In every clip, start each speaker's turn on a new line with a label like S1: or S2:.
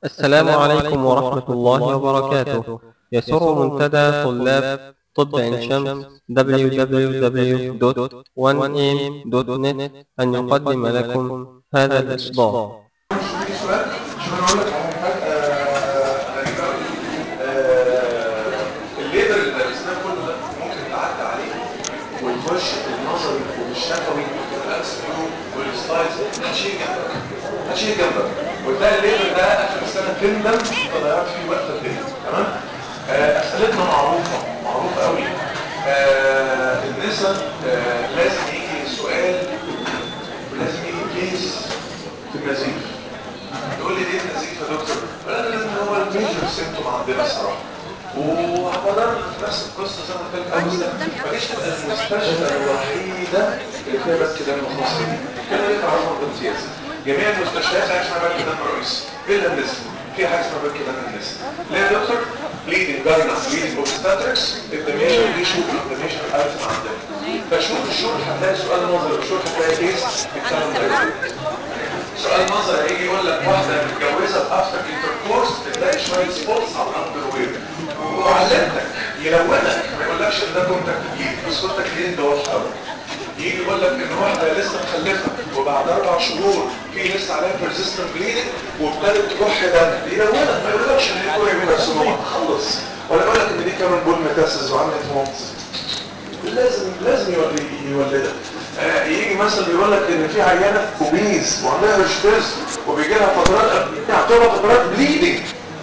S1: السلام عليكم ورحمة الله وبركاته يسر منتدى طلاب طب عين شمس www.1am.net أن يقدم لكم هذا الإصدار
S2: في سؤال شو بنقول لك على حاجه غريبه قوي الليبر اللي درسناه كله ده ممكن تعدي عليه وتخش النظري والشفوي والأكس كيو والسلايدز هتشيل جنبك هتشيل جنبك وتلاقي الليبر ده اخر السنه تندم فضيعت فيه وقت قد ايه تمام آه، اسئلتنا معروفه معروفه قوي آه، النسب آه، لازم يجي سؤال ولازم يجي كيس في النزيف تقول لي ليه النزيف يا دكتور؟ لا لان هو الميجر سيمتوم عندنا الصراحه وهبرر نفس القصه زي ما قلت لك قبل كده مفيش تبقى المستشفى الوحيده اللي فيها بنك دم خاص بيه كده ليه تعرفها بامتياز جميع المستشفيات حاجه اسمها بنك دم رئيسي الا النسب في حاجه اسمها بنك دم النسب ليه يا دكتور؟ بليدنج جاينا بليدنج اوبستاتريكس الدميشن دي شوف الدميشن الايتم عندنا فشوف الشغل هتلاقي سؤال نظري الشغل هتلاقي كيس بيتكلم ده سؤال نظري هيجي يقول لك واحده متجوزه بافتر انتركورس تلاقي شويه سبوتس على الاندروير وعلمتك يلونك ما يقولكش ان ده كونتاكت جديد بس كونتاكت جديد ده واضح قوي يجي يقول لك ان واحده لسه مخلفه وبعد اربع شهور في لسه عليها بيرسيستنت بليدنج وابتدت تروح دم يلونك ما يقولكش ان دي كوريا كارسينوما خلص ولا يقول لك ان دي كمان بول ميتاسيس وعملت مونس لازم لازم يولي- يولدها آه، يجي مثلا بيقول لك ان في عيانه اوبيز وعندها هرشتز وبيجي لها فترات يعتبر فترات بليدنج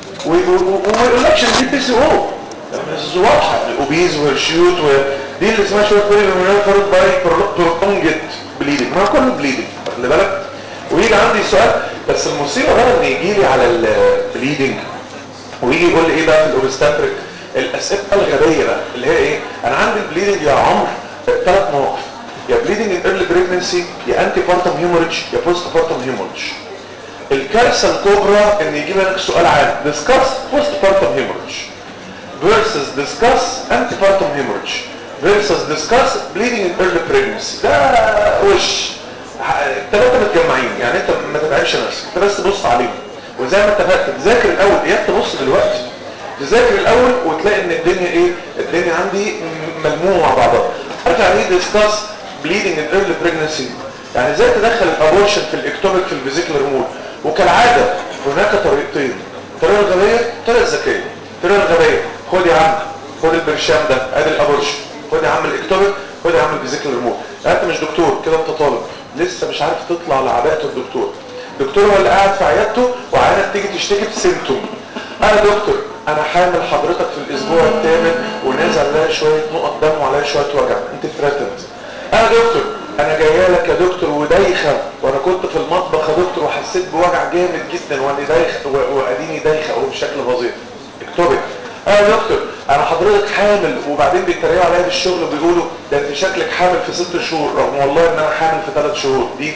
S2: وما يقولكش ان دي بي سي او بس واضحه الاوبيز والشيوت ودي اللي اسمها شويه كوري فرد باي برولونجت بليدنج ما هو كله بليدنج خلي بالك ويجي عندي سؤال بس المصيبه بقى ان يجي لي على البليدنج ويجي يقول لي ايه بقى في الاوبستاتريك الاسئله الغبيه بقى اللي هي ايه انا عندي البليدنج يا عمر ثلاث مواقف يا بليدنج ان ايرلي بريجنسي يا انتي بارتم هيموريدج يا بوست بارتم هيموريدج الكارثه الكبرى ان يجيب لك سؤال عام ديسكاس بوست بارتم هيموريدج versus discuss antepartum hemorrhage versus discuss bleeding in early pregnancy ده وش الثلاثه متجمعين يعني انت ما تتعبش نفسك انت بس بص عليهم وزي ما اتفقت تذاكر الاول اياك تبص دلوقتي تذاكر الاول وتلاقي ان الدنيا ايه الدنيا عندي ملمومه مع بعضها ارجع ليه discuss bleeding in early pregnancy يعني ازاي تدخل الابورشن في الاكتوبيك في الفيزيكولار مود وكالعاده هناك طريقتين الطريقه الغبيه الطريقه الذكيه الطريقه الغبيه خد يا عم خد البرشام ده ادي الابورشن خد يا عم الاكتوبيك خد يا عم الفيزيكولار مود انت مش دكتور كده انت طالب لسه مش عارف تطلع لعباءه الدكتور الدكتور هو اللي قاعد في عيادته وعينك تيجي تشتكي بسيمتوم انا دكتور انا حامل حضرتك في الاسبوع الثامن ونازل عليا شويه نقط دم وعليا شويه وجع انت ثريتند انا دكتور انا جايه لك يا دكتور ودايخه وانا كنت في المطبخ يا دكتور وحسيت بوجع جامد جدا وانا دايخ و- واديني دايخه او بشكل فظيع اكتبك اه يا دكتور انا حضرتك حامل وبعدين بيتريقوا عليا في الشغل وبيقولوا ده انت شكلك حامل في ست شهور رغم والله ان انا حامل في ثلاث شهور دي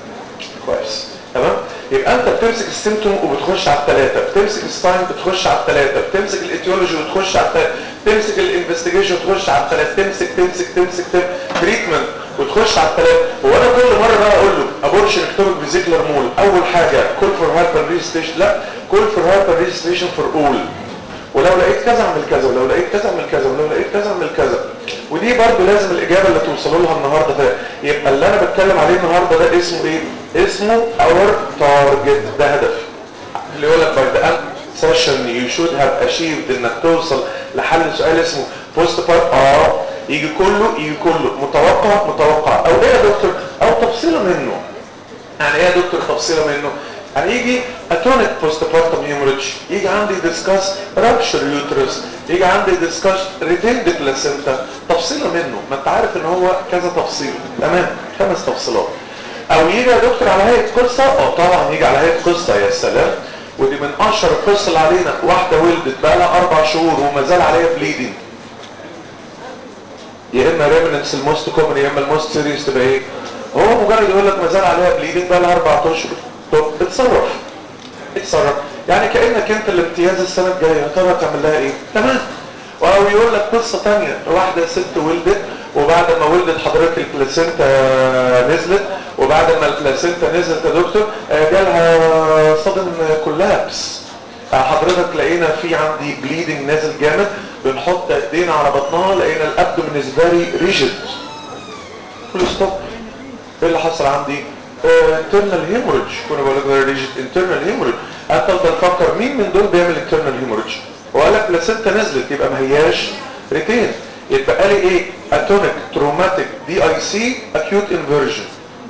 S2: كويس تمام يبقى انت بتمسك السيمتوم وبتخش على الثلاثه بتمسك الساين بتخش على الثلاثه بتمسك الايتيولوجي وتخش على الثلاثه تمسك الانفستيجيشن وتخش على الثلاثه تمسك تمسك تمسك تريتمنت وتخش على الثلاثه وانا كل مره بقى اقول له ابورشن اكتوبك فيزيكولار مول اول حاجه كل فور هايبر ريجستريشن لا كل فور هايبر ريجستريشن فور اول ولو لقيت كذا اعمل كذا ولو لقيت كذا اعمل كذا ولو لقيت كذا اعمل كذا ودي برضو لازم الاجابه اللي توصلوا لها النهارده ده يبقى اللي انا بتكلم عليه النهارده ده اسمه ايه اسمه اور تارجت ده هدف اللي يقول لك by the end session you should have achieved انك توصل لحل سؤال اسمه post part اه يجي كله يجي كله متوقع متوقع او ايه يا دكتور او تفصيله منه يعني ايه يا دكتور تفصيله منه يعني يجي اتونيك بوست بارتم هيموريدج يجي عندي ديسكاس رابشر يوترس يجي عندي ديسكاس ريتيند بلاسينتا تفصيله منه ما انت عارف ان هو كذا تفصيل تمام خمس تفصيلات او يجي يا دكتور على هيئه قصه اه طبعا يجي على هيئه قصه يا سلام ودي من اشهر القصص اللي علينا واحده ولدت بقى لها اربع شهور وما زال عليها بليدنج يا اما ريمننس الموست كومن يا اما الموست سيريس تبقى ايه هو مجرد يقول لك ما زال عليها بليدنج بقى لها اربع اشهر طب اتصرف اتصرف يعني كانك انت الامتياز السنه الجايه يا ترى تعمل لها ايه تمام او يقول لك قصه ثانيه واحده ست ولدت وبعد ما ولدت حضرتك البلاسينتا نزلت وبعد ما البلاسينتا نزلت يا دكتور آه، جالها صدم كولابس حضرتك لقينا في عندي بليدنج نازل جامد بنحط ايدينا على بطنها لقينا الابدومين از فيري ريجيد فول ستوب ايه اللي حصل عندي انترنال هيموريدج كنا بقول لك فيري ريجيد انترنال هيموريدج انا افضل افكر مين من دول بيعمل انترنال هيموريدج وقال لك بلاسنتا نزلت يبقى ما هياش ريتين يبقى لي ايه اتونيك تروماتيك دي اي سي اكيوت انفيرجن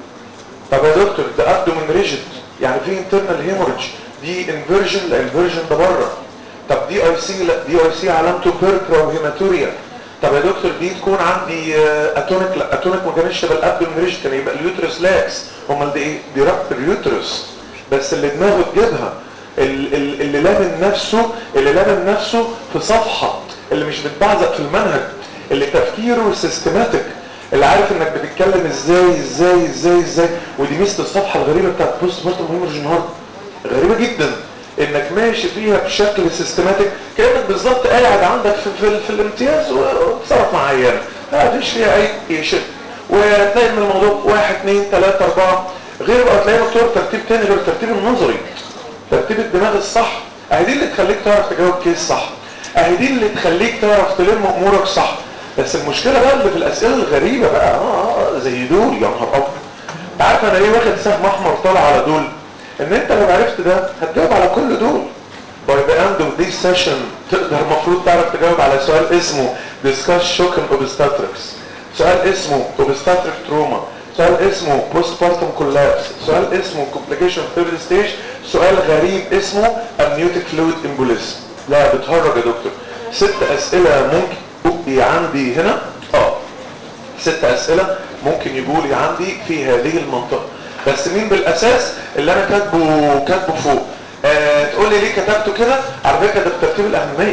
S2: طب يا دكتور ده ابدومين ريجيد يعني في انترنال هيموريدج دي انفيرجن لا انفيرجن ده بره طب دي اي سي لا دي اي سي علامته بيركرا وهيماتوريا طب يا دكتور دي تكون عندي اتونيك لا اتونيك ما كانش تبقى الابدومين ريجيد كان يبقى اليوترس لاكس امال دي ايه دي ربط اليوترس بس اللي دماغه تجيبها اللي لامن نفسه اللي لامن نفسه في صفحه اللي مش بتبعزق في المنهج اللي تفكيره سيستماتيك اللي عارف انك بتتكلم ازاي ازاي ازاي ازاي ودي ميزه الصفحه الغريبه بتاعت بوست مارتم هيمورج النهارده غريبه جدا انك ماشي فيها بشكل سيستماتيك كانك بالظبط قاعد عندك في, في, في الامتياز وتصرف مع عيانه ما فيش فيها اي شيء وتلاقي ان الموضوع واحد اثنين ثلاثة اربعة غير بقى تلاقي مكتوب ترتيب تاني غير الترتيب النظري ترتيب الدماغ الصح اهي دي اللي تخليك تعرف تجاوب كيس صح اهي دي اللي تخليك تعرف تلم امورك صح بس المشكلة بقى اللي في الاسئلة الغريبة بقى اه زي دول يا نهار ابيض عارف انا ليه واخد سهم احمر طالع على دول ان انت لو عرفت ده هتجاوب على كل دول by the end of this session تقدر المفروض تعرف تجاوب على سؤال اسمه discuss shock and obstetrics سؤال اسمه obstetric trauma سؤال اسمه postpartum collapse سؤال اسمه complication third stage سؤال غريب اسمه amniotic fluid embolism لا بتهرج يا دكتور ست اسئلة ممكن يبقي عندي هنا اه ست اسئلة ممكن يقولي عندي في هذه المنطقة بس مين بالاساس اللي انا كاتبه كاتبه فوق آه تقول لي ليه كتبته كده على فكره ده بترتيب الاهميه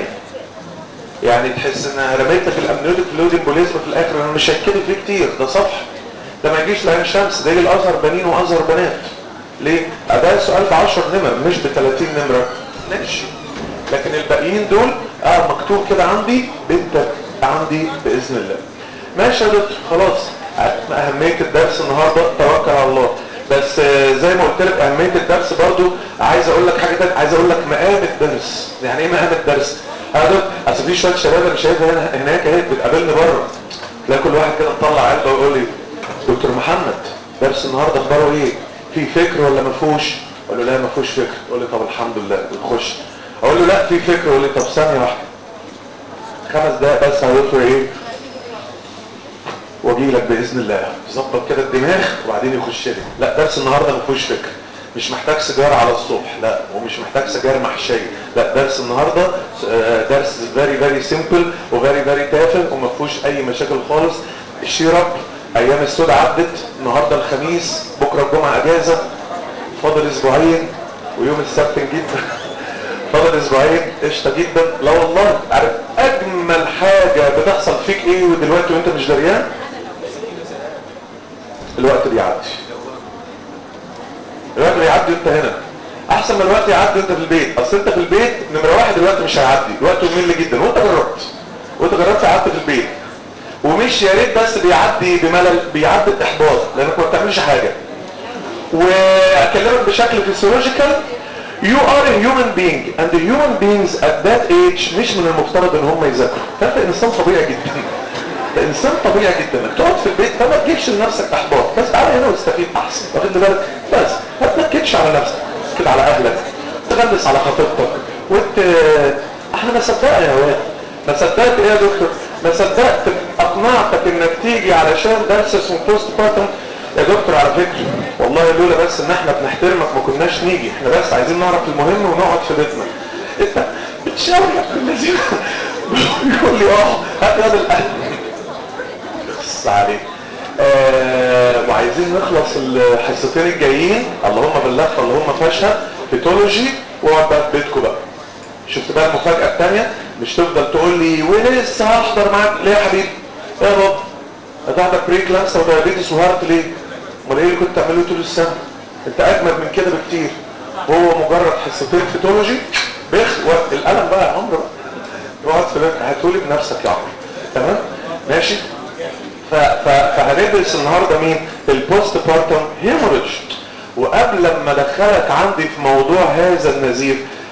S2: يعني تحس ان رميت لك الامنيوتيك فلويد امبوليزم في الاخر انا مش هكتب فيه كتير ده صفحه ده ما يجيش لعين شمس ده يجي الازهر بنين وازهر بنات ليه؟ ده سؤال ب 10 نمر مش ب 30 نمره ماشي لكن الباقيين دول اه مكتوب كده عندي بالترتيب عندي باذن الله ماشي يا دكتور خلاص اهميه الدرس النهارده توكل على الله بس زي ما قلت لك اهميه الدرس برضو عايز اقول لك حاجه تانية عايز اقول لك مقام الدرس يعني ايه مقام الدرس هذا اصل في شويه شباب انا شايفها هنا هناك اهي بتقابلني بره تلاقي كل واحد كده مطلع علبه ويقول لي دكتور محمد درس النهارده اخباره ايه في فكر ولا ما فيهوش اقول له لا ما فيهوش فكر يقول لي طب الحمد لله ونخش اقول له لا في فكر يقول لي طب ثانيه واحده خمس دقايق بس يا دكتور ايه واجي لك باذن الله ظبط كده الدماغ وبعدين يخش لي لا درس النهارده ما فيهوش فكر مش محتاج سيجاره على الصبح لا ومش محتاج سجاير محشيه لا درس النهارده درس فيري فيري سيمبل وفيري فيري تافه وما فيهوش اي مشاكل خالص الشيرب ايام السود عدت النهارده الخميس بكره الجمعه اجازه فاضل اسبوعين ويوم السبت نجيب فاضل اسبوعين قشطه جدا لا والله عارف اجمل حاجه بتحصل فيك ايه ودلوقتي وانت مش دريان الوقت بيعدي الوقت بيعدي وانت هنا احسن ما الوقت يعدي وانت في البيت اصل انت في البيت نمره واحد الوقت مش هيعدي الوقت ممل جدا وانت جربت وانت جربت قعدت في البيت ومش يا ريت بس بيعدي بملل بيعدي باحباط لانك ما بتعملش حاجه واكلمك بشكل فيسيولوجيكال You are a human being and the human beings at that age مش من المفترض ان هم يذاكروا فانت انسان طبيعي جدا انت انسان طبيعي جدا انك تقعد في البيت فما تجيبش لنفسك احباط بس تعالى هنا واستفيد احسن واخد بالك بس ما تنكدش على نفسك كده على اهلك تغلس على خطيبتك وانت احنا ما صدقنا يا واد ما صدقت ايه يا دكتور ما صدقت اقنعتك انك تيجي علشان درس اسمه بوست بارتم يا دكتور على فكرة والله لولا بس ان احنا بنحترمك ما كناش نيجي احنا بس عايزين نعرف المهم ونقعد في بيتنا انت بتشاور يا ابن الذين يقول لي اه هات هذا الاهل بص عليك آه وعايزين نخلص الحصتين الجايين اللهم باللفه اللهم فاشها بيتولوجي واقعد بقى في بيتكم بقى شفت بقى المفاجاه الثانيه مش تفضل تقول لي ولسه هحضر معاك ليه يا حبيبي يا رب هتحضر بري كلانسا ودايابيتس وهارت ليه امال ايه اللي كنت تعمله طول السنه انت اجمد من كده بكتير هو مجرد حصتين فيتولوجي بخ القلم بقى يا عمرو بقى اقعد في بيتك هتقولي بنفسك يا عمرو تمام ماشي ف... ف... فهندرس النهارده مين البوست بارتم هيموريدج وقبل ما ادخلك عندي في موضوع هذا النزيف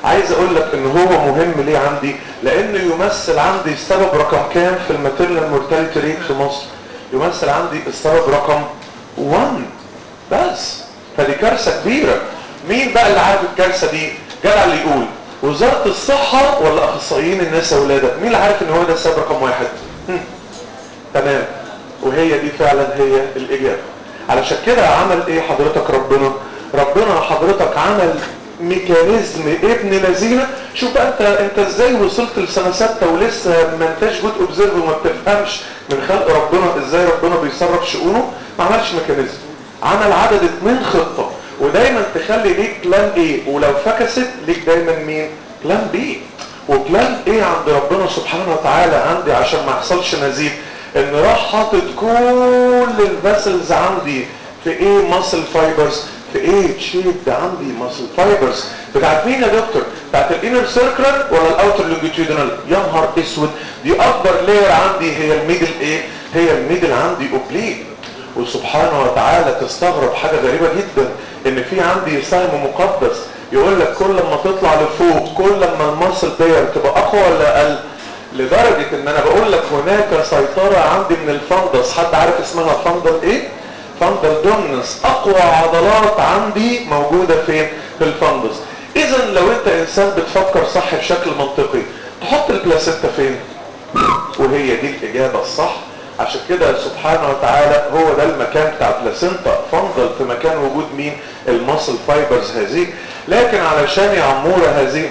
S2: عايز اقول لك ان هو مهم ليه عندي لانه يمثل عندي السبب رقم كام في الماتيرنال مورتاليتي ريت في مصر يمثل عندي السبب رقم 1 بس فدي كارثه كبيره مين بقى اللي عارف الكارثه دي جدع اللي يقول وزاره الصحه ولا اخصائيين النساء ولاده مين اللي عارف ان هو ده السبب رقم واحد هم. تمام وهي دي فعلا هي الاجابه علشان كده عمل ايه حضرتك ربنا ربنا حضرتك عمل ميكانيزم ابن لذينه شوف بقى انت انت ازاي وصلت لسنه سته ولسه ما انتش جود اوبزيرف وما بتفهمش من خلق ربنا ازاي ربنا بيصرف شؤونه ما عملش ميكانيزم عمل عدد اتنين خطه ودايما تخلي ليك بلان ايه ولو فكست ليك دايما مين بلان بي وبلان ايه عند ربنا سبحانه وتعالى عندي عشان ما يحصلش نزيف ان راح حاطط كل الفاسلز عندي في ايه ماسل فايبرز في ايه شيب ده عندي ماسل فايبرز بتاعت مين يا دكتور بتاعت الانر سيركلر ولا الاوتر لونجيتيودنال يا نهار اسود دي اكبر لاير عندي هي الميدل ايه هي الميدل عندي اوبليك وسبحانه وتعالى تستغرب حاجه غريبه جدا ان في عندي سهم مقدس يقول لك كل ما تطلع لفوق كل ما الماسل دير تبقى اقوى ولا اقل لدرجة ان انا بقول لك هناك سيطرة عندي من الفندس حد عارف اسمها فندل ايه فندل دومنس اقوى عضلات عندي موجودة فين في الفندس اذا لو انت انسان بتفكر صح بشكل منطقي تحط البلاسينتا فين وهي دي الاجابة الصح عشان كده سبحانه وتعالى هو ده المكان بتاع البلاسينتا فندل في مكان وجود مين الماسل فايبرز هذه لكن علشان يا عمورة هذه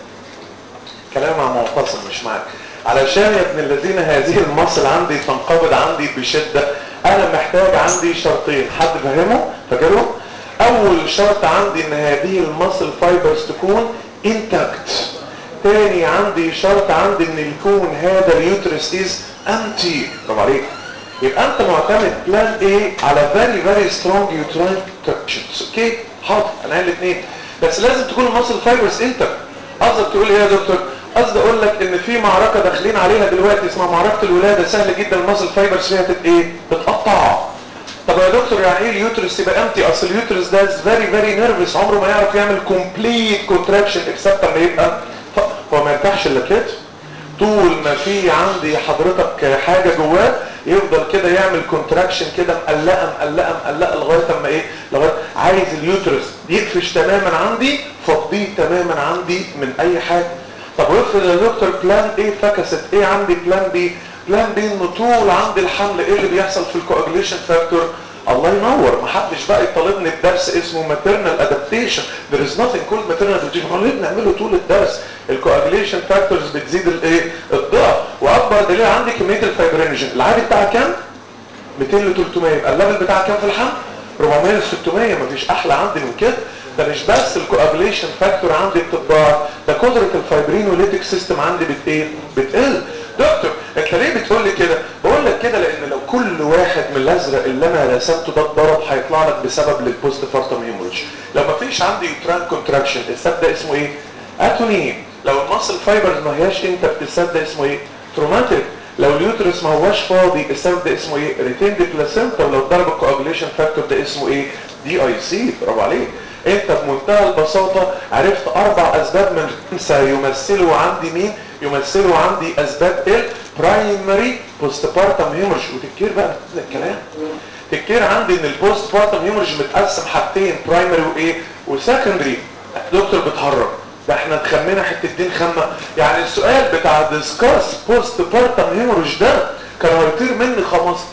S2: كلام مع معتصم مش معاك علشان يا ابن الذين هذه المصل عندي تنقبض عندي بشدة انا محتاج عندي شرطين حد فاهمه فاكرهم اول شرط عندي ان هذه المصل فايبرز تكون انتاكت تاني عندي شرط عندي ان يكون هذا اليوترس از امتي طب عليك يبقى انت معتمد بلان ايه على فيري فيري سترونج يوتراين تراكشنز اوكي حاضر انا قايل الاثنين بس لازم تكون المصل فايبرز انتاكت قصدك تقول ايه يا دكتور قصدي اقول لك ان في معركه داخلين عليها دلوقتي اسمها معركه الولاده سهل جدا المصل فايبرز فيها تت ايه تتقطع طب يا دكتور يعني ايه اليوترس يبقى امتي اصل اليوترس ده فيري فيري نيرفس عمره ما يعرف يعمل كومبليت كونتراكشن اكسبت لما يبقى هو ما يرتاحش الا كده طول ما في عندي حضرتك حاجه جواه يفضل كده يعمل كونتراكشن كده مقلقه مقلقه مقلقه لغايه اما ايه لغايه عايز اليوترس يقفش تماما عندي فضيه تماما عندي من اي حاجه طب وافرض يا دكتور بلان ايه فكست ايه عندي بلان بي بلان بي انه طول عندي الحمل ايه اللي بيحصل في الكواجليشن فاكتور الله ينور ما حدش بقى يطالبني بدرس اسمه ماتيرنال ادابتيشن there is nothing called maternal adaptation هو ليه بنعمله طول الدرس الكواجليشن فاكتورز بتزيد الايه الضعف واكبر دليل عندي كميه الفايبرينجين العادي بتاعها كام 200 ل 300 يبقى الليفل بتاعها كام في الحمل 400 ل 600 مفيش احلى عندي من كده ده مش بس الكواجليشن فاكتور عندي بتتضاعف ده قدره الفايبرينوليتيك سيستم عندي بت ايه بتقل دكتور انت ليه بتقول لي كده بقول لك كده لان لو كل واحد من الازرق اللي انا رسمته ده اتضرب هيطلع لك بسبب للبوست بارتم هيموريدج لو ما فيش عندي يوتران كونتراكشن السد ده اسمه ايه اتوني لو الماسل فايبرز ما هياش انت بتسد ده اسمه ايه تروماتيك لو اليوترس ما هوش فاضي السبب ده اسمه ايه ريتيند بلاسينتا ولو ضرب الكواجليشن فاكتور ده اسمه ايه دي اي سي برافو عليك انت بمنتهى البساطة عرفت اربع اسباب من خمسة يمثلوا عندي مين يمثلوا عندي اسباب ايه برايمري بوست بارتم هيمورج وتفكير بقى من الكلام تفكير عندي ان البوست بارتم هيمورج متقسم حاجتين برايمري وايه وسكندري دكتور بتهرب ده احنا اتخمينا حتتين خمة يعني السؤال بتاع ديسكاس بوست بارتم هيمورج ده كان هيطير مني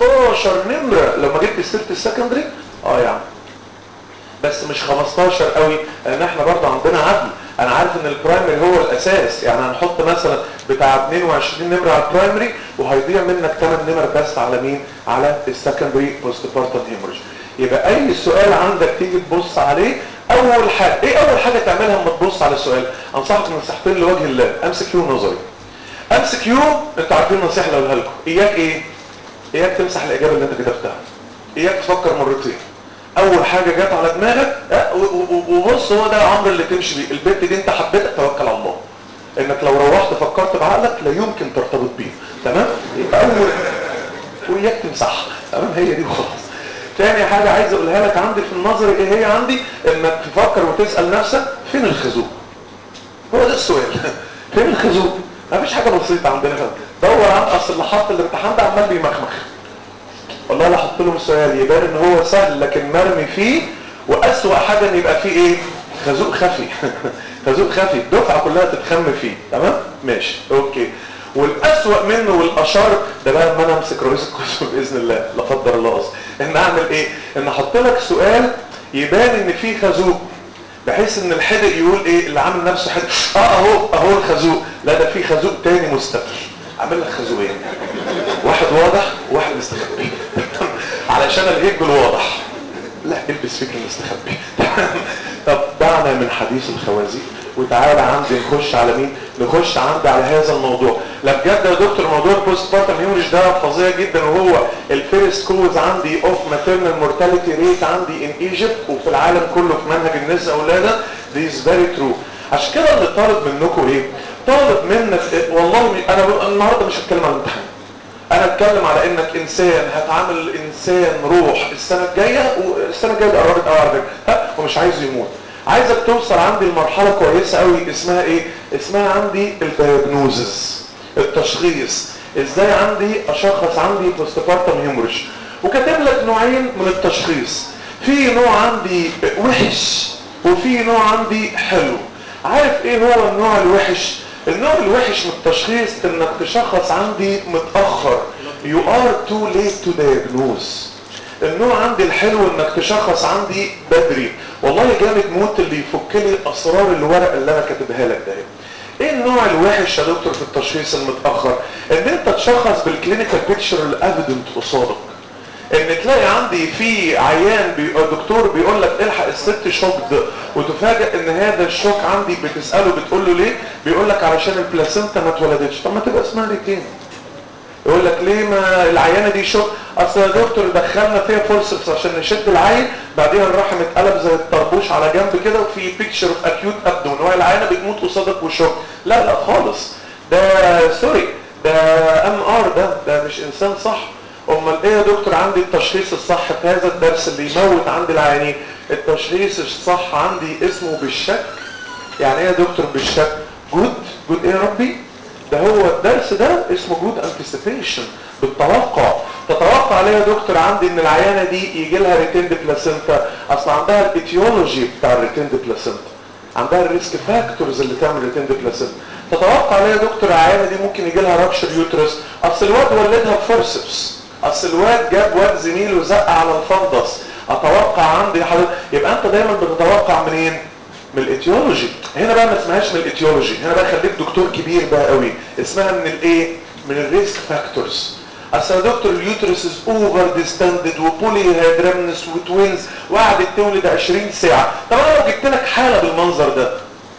S2: 15 نمرة لما جبت سيرة السكندري اه يا عم بس مش 15 قوي لان احنا برضه عندنا عدل انا عارف ان البرايمري هو الاساس يعني هنحط مثلا بتاع 22 نمره على البرايمري وهيضيع منك 8 نمر بس على مين على السكندري بوست بارتم هيموريج يبقى اي سؤال عندك تيجي تبص عليه اول حاجه ايه اول حاجه تعملها لما تبص على السؤال انصحك نصيحتين لوجه الله امسك كيو نظري امسك كيو انتوا عارفين النصيحه اللي اقولها لكم اياك ايه اياك تمسح الاجابه اللي انت كتبتها اياك تفكر مرتين اول حاجة جت على دماغك اه وبص هو ده الامر اللي تمشي بيه البنت دي انت حبيتها توكل على الله انك لو روحت فكرت بعقلك لا يمكن ترتبط بيه تمام يبقى اول وياك تمسحها تمام هي دي وخلاص تاني حاجة عايز اقولها لك عندي في النظر ايه هي عندي انك تفكر وتسأل نفسك فين الخازوق هو ده السؤال فين الخازوق مفيش حاجه بسيطه عندنا هنا دور عن اصل اللي حط الامتحان ده عمال بيمخمخ والله لا احط لهم سؤال يبان ان هو سهل لكن مرمي فيه واسوأ حاجه ان يبقى فيه ايه خازوق خفي خازوق خفي الدفعه كلها تتخم فيه تمام ماشي اوكي والاسوأ منه والاشر ده بقى لما انا امسك رئيس الكتب باذن الله لا قدر الله قصدي ان اعمل ايه ان احط لك سؤال يبان ان فيه خازوق بحيث ان الحدق يقول ايه اللي عامل نفسه حدق اه اهو اهو الخازوق لا ده في خازوق تاني مستقل عامل لك خازوقين واحد واضح وواحد مستخبي علشان الهيج الواضح لا البس فيك المستخبي طب دعنا من حديث الخوازيق وتعالى عندي نخش على مين نخش عندي على هذا الموضوع لا بجد يا دكتور موضوع البوست بارتم هيموريج ده فظيع جدا وهو الفيرست كوز عندي اوف ماتيرنال مورتاليتي ريت عندي ان ايجيبت وفي العالم كله في منهج النساء اولادا دي از فيري ترو عشان كده اللي طالب منكم ايه طالب منك إيه؟ والله انا النهارده مش هتكلم عن الامتحان انا اتكلم على انك انسان هتعامل انسان روح السنه الجايه والسنه الجايه ده قربت قوي على فكره ها ومش عايزه يموت عايزك توصل عندي لمرحله كويسه قوي اسمها ايه اسمها عندي الدياجنوزز التشخيص ازاي عندي اشخص عندي بوستبارتم هيموريج وكاتب لك نوعين من التشخيص في نوع عندي وحش وفي نوع عندي حلو عارف ايه هو النوع الوحش النوع الوحش من التشخيص انك تشخص عندي متأخر you are too late to diagnose النوع عندي الحلو انك تشخص عندي بدري والله جامد موت اللي يفك لي اسرار الورق اللي انا كاتبها لك ده ايه النوع الوحش يا دكتور في التشخيص المتاخر ان انت تشخص بالكلينيكال بيكتشر الافيدنت قصادك ان تلاقي عندي في عيان بي... دكتور بيقول لك الحق الست شوك ده وتفاجئ ان هذا الشوك عندي بتساله بتقول له ليه بيقول لك علشان البلاسينتا ما اتولدتش طب ما تبقى اسمها ريتين يقول لك ليه ما العيانه دي شوك اصل يا دكتور دخلنا فيها فورسبس عشان نشد العين بعدين الرحم اتقلب زي الطربوش على جنب كده وفي بيكتشر اوف اكيوت ابدومن وهي العيانه بتموت قصادك وشوك لا لا خالص ده سوري ده ام ار ده ده مش انسان صح امال ايه يا دكتور عندي التشخيص الصح في هذا الدرس اللي يموت عند العيانين التشخيص الصح عندي اسمه بالشك يعني ايه يا دكتور بالشك جود جود ايه يا ربي ده هو الدرس ده اسمه جود انتسيبيشن بالتوقع تتوقع ليه يا دكتور عندي ان العيانه دي يجي لها ريتيند بلاسينتا اصل عندها الايتيولوجي بتاع الريتيند بلاسينتا عندها الريسك فاكتورز اللي تعمل ريتيند بلاسينتا تتوقع ليه يا دكتور العيانه دي ممكن يجي لها رابشر يوترس اصل الواد ولدها بفورسبس اصل الواد جاب واد زميله زق على الفندس اتوقع عندي حضرتك يبقى انت دايما بتتوقع منين من الايتيولوجي هنا بقى ما اسمهاش من الايتيولوجي هنا بقى خليك دكتور كبير بقى قوي اسمها من الايه من الريسك فاكتورز اصل يا دكتور اليوترس از اوفر ديستندد وبولي هيدرمنس وتوينز وقعدت تولد 20 ساعه طب انا لو جبت لك حاله بالمنظر ده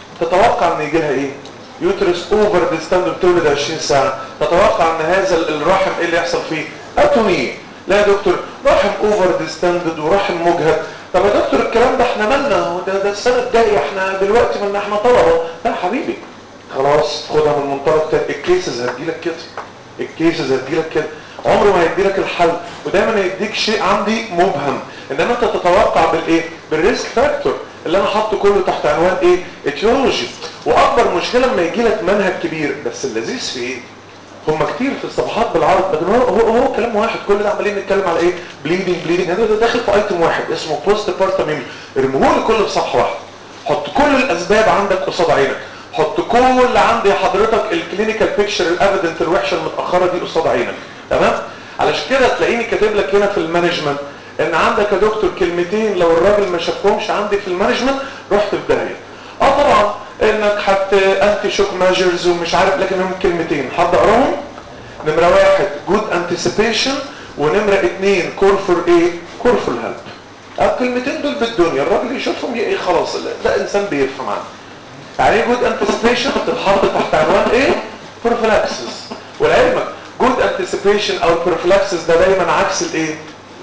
S2: تتوقع ان يجي لها ايه يوترس اوفر ديستندد تولد 20 ساعه تتوقع ان هذا الرحم ايه اللي يحصل فيه اتوني لا يا دكتور رحم اوفر ديستندد ورحم مجهد طب يا دكتور الكلام ده احنا مالنا ده, ده السنه الجايه احنا دلوقتي مالنا احنا طلبه لا حبيبي خلاص خدها من منطلق تاني الكيسز هتجيلك كده الكيسز هتجيلك كده عمره ما هيديلك الحل ودايما هيديك شيء عندي مبهم انما انت تتوقع بالايه بالريسك فاكتور اللي انا حاطه كله تحت عنوان ايه اتيولوجي واكبر مشكله لما يجي لك منهج كبير بس اللذيذ في ايه هم كتير في الصفحات بالعرض لكن هو هو, هو كلام واحد كل ده عمالين نتكلم على ايه بليدنج بليدنج هذا ده داخل في ايتم واحد اسمه بوست بارتم ميموري ارموه لي كله في صفحه واحده حط كل الاسباب عندك قصاد عينك حط كل عندي حضرتك الكلينيكال بيكتشر الافيدنت الوحشه المتاخره دي قصاد عينك تمام علشان كده تلاقيني كاتب لك هنا في المانجمنت ان عندك يا دكتور كلمتين لو الراجل ما شافهمش عندي في المانجمنت رحت في داهيه اه طبعا انك حت انتي شوك ماجرز ومش عارف لكن هم كلمتين حد اقراهم نمره واحد جود انتسيبيشن ونمره اثنين كور فور ايه كور فور هيلب الكلمتين دول بالدنيا الراجل يشوفهم ايه خلاص ده انسان بيفهم عنه يعني ايه جود انتسيبيشن تتحط تحت عنوان ايه بروفيلاكسس ولعلمك جود انتسيبيشن او البروفيلاكسس ده دايما عكس الايه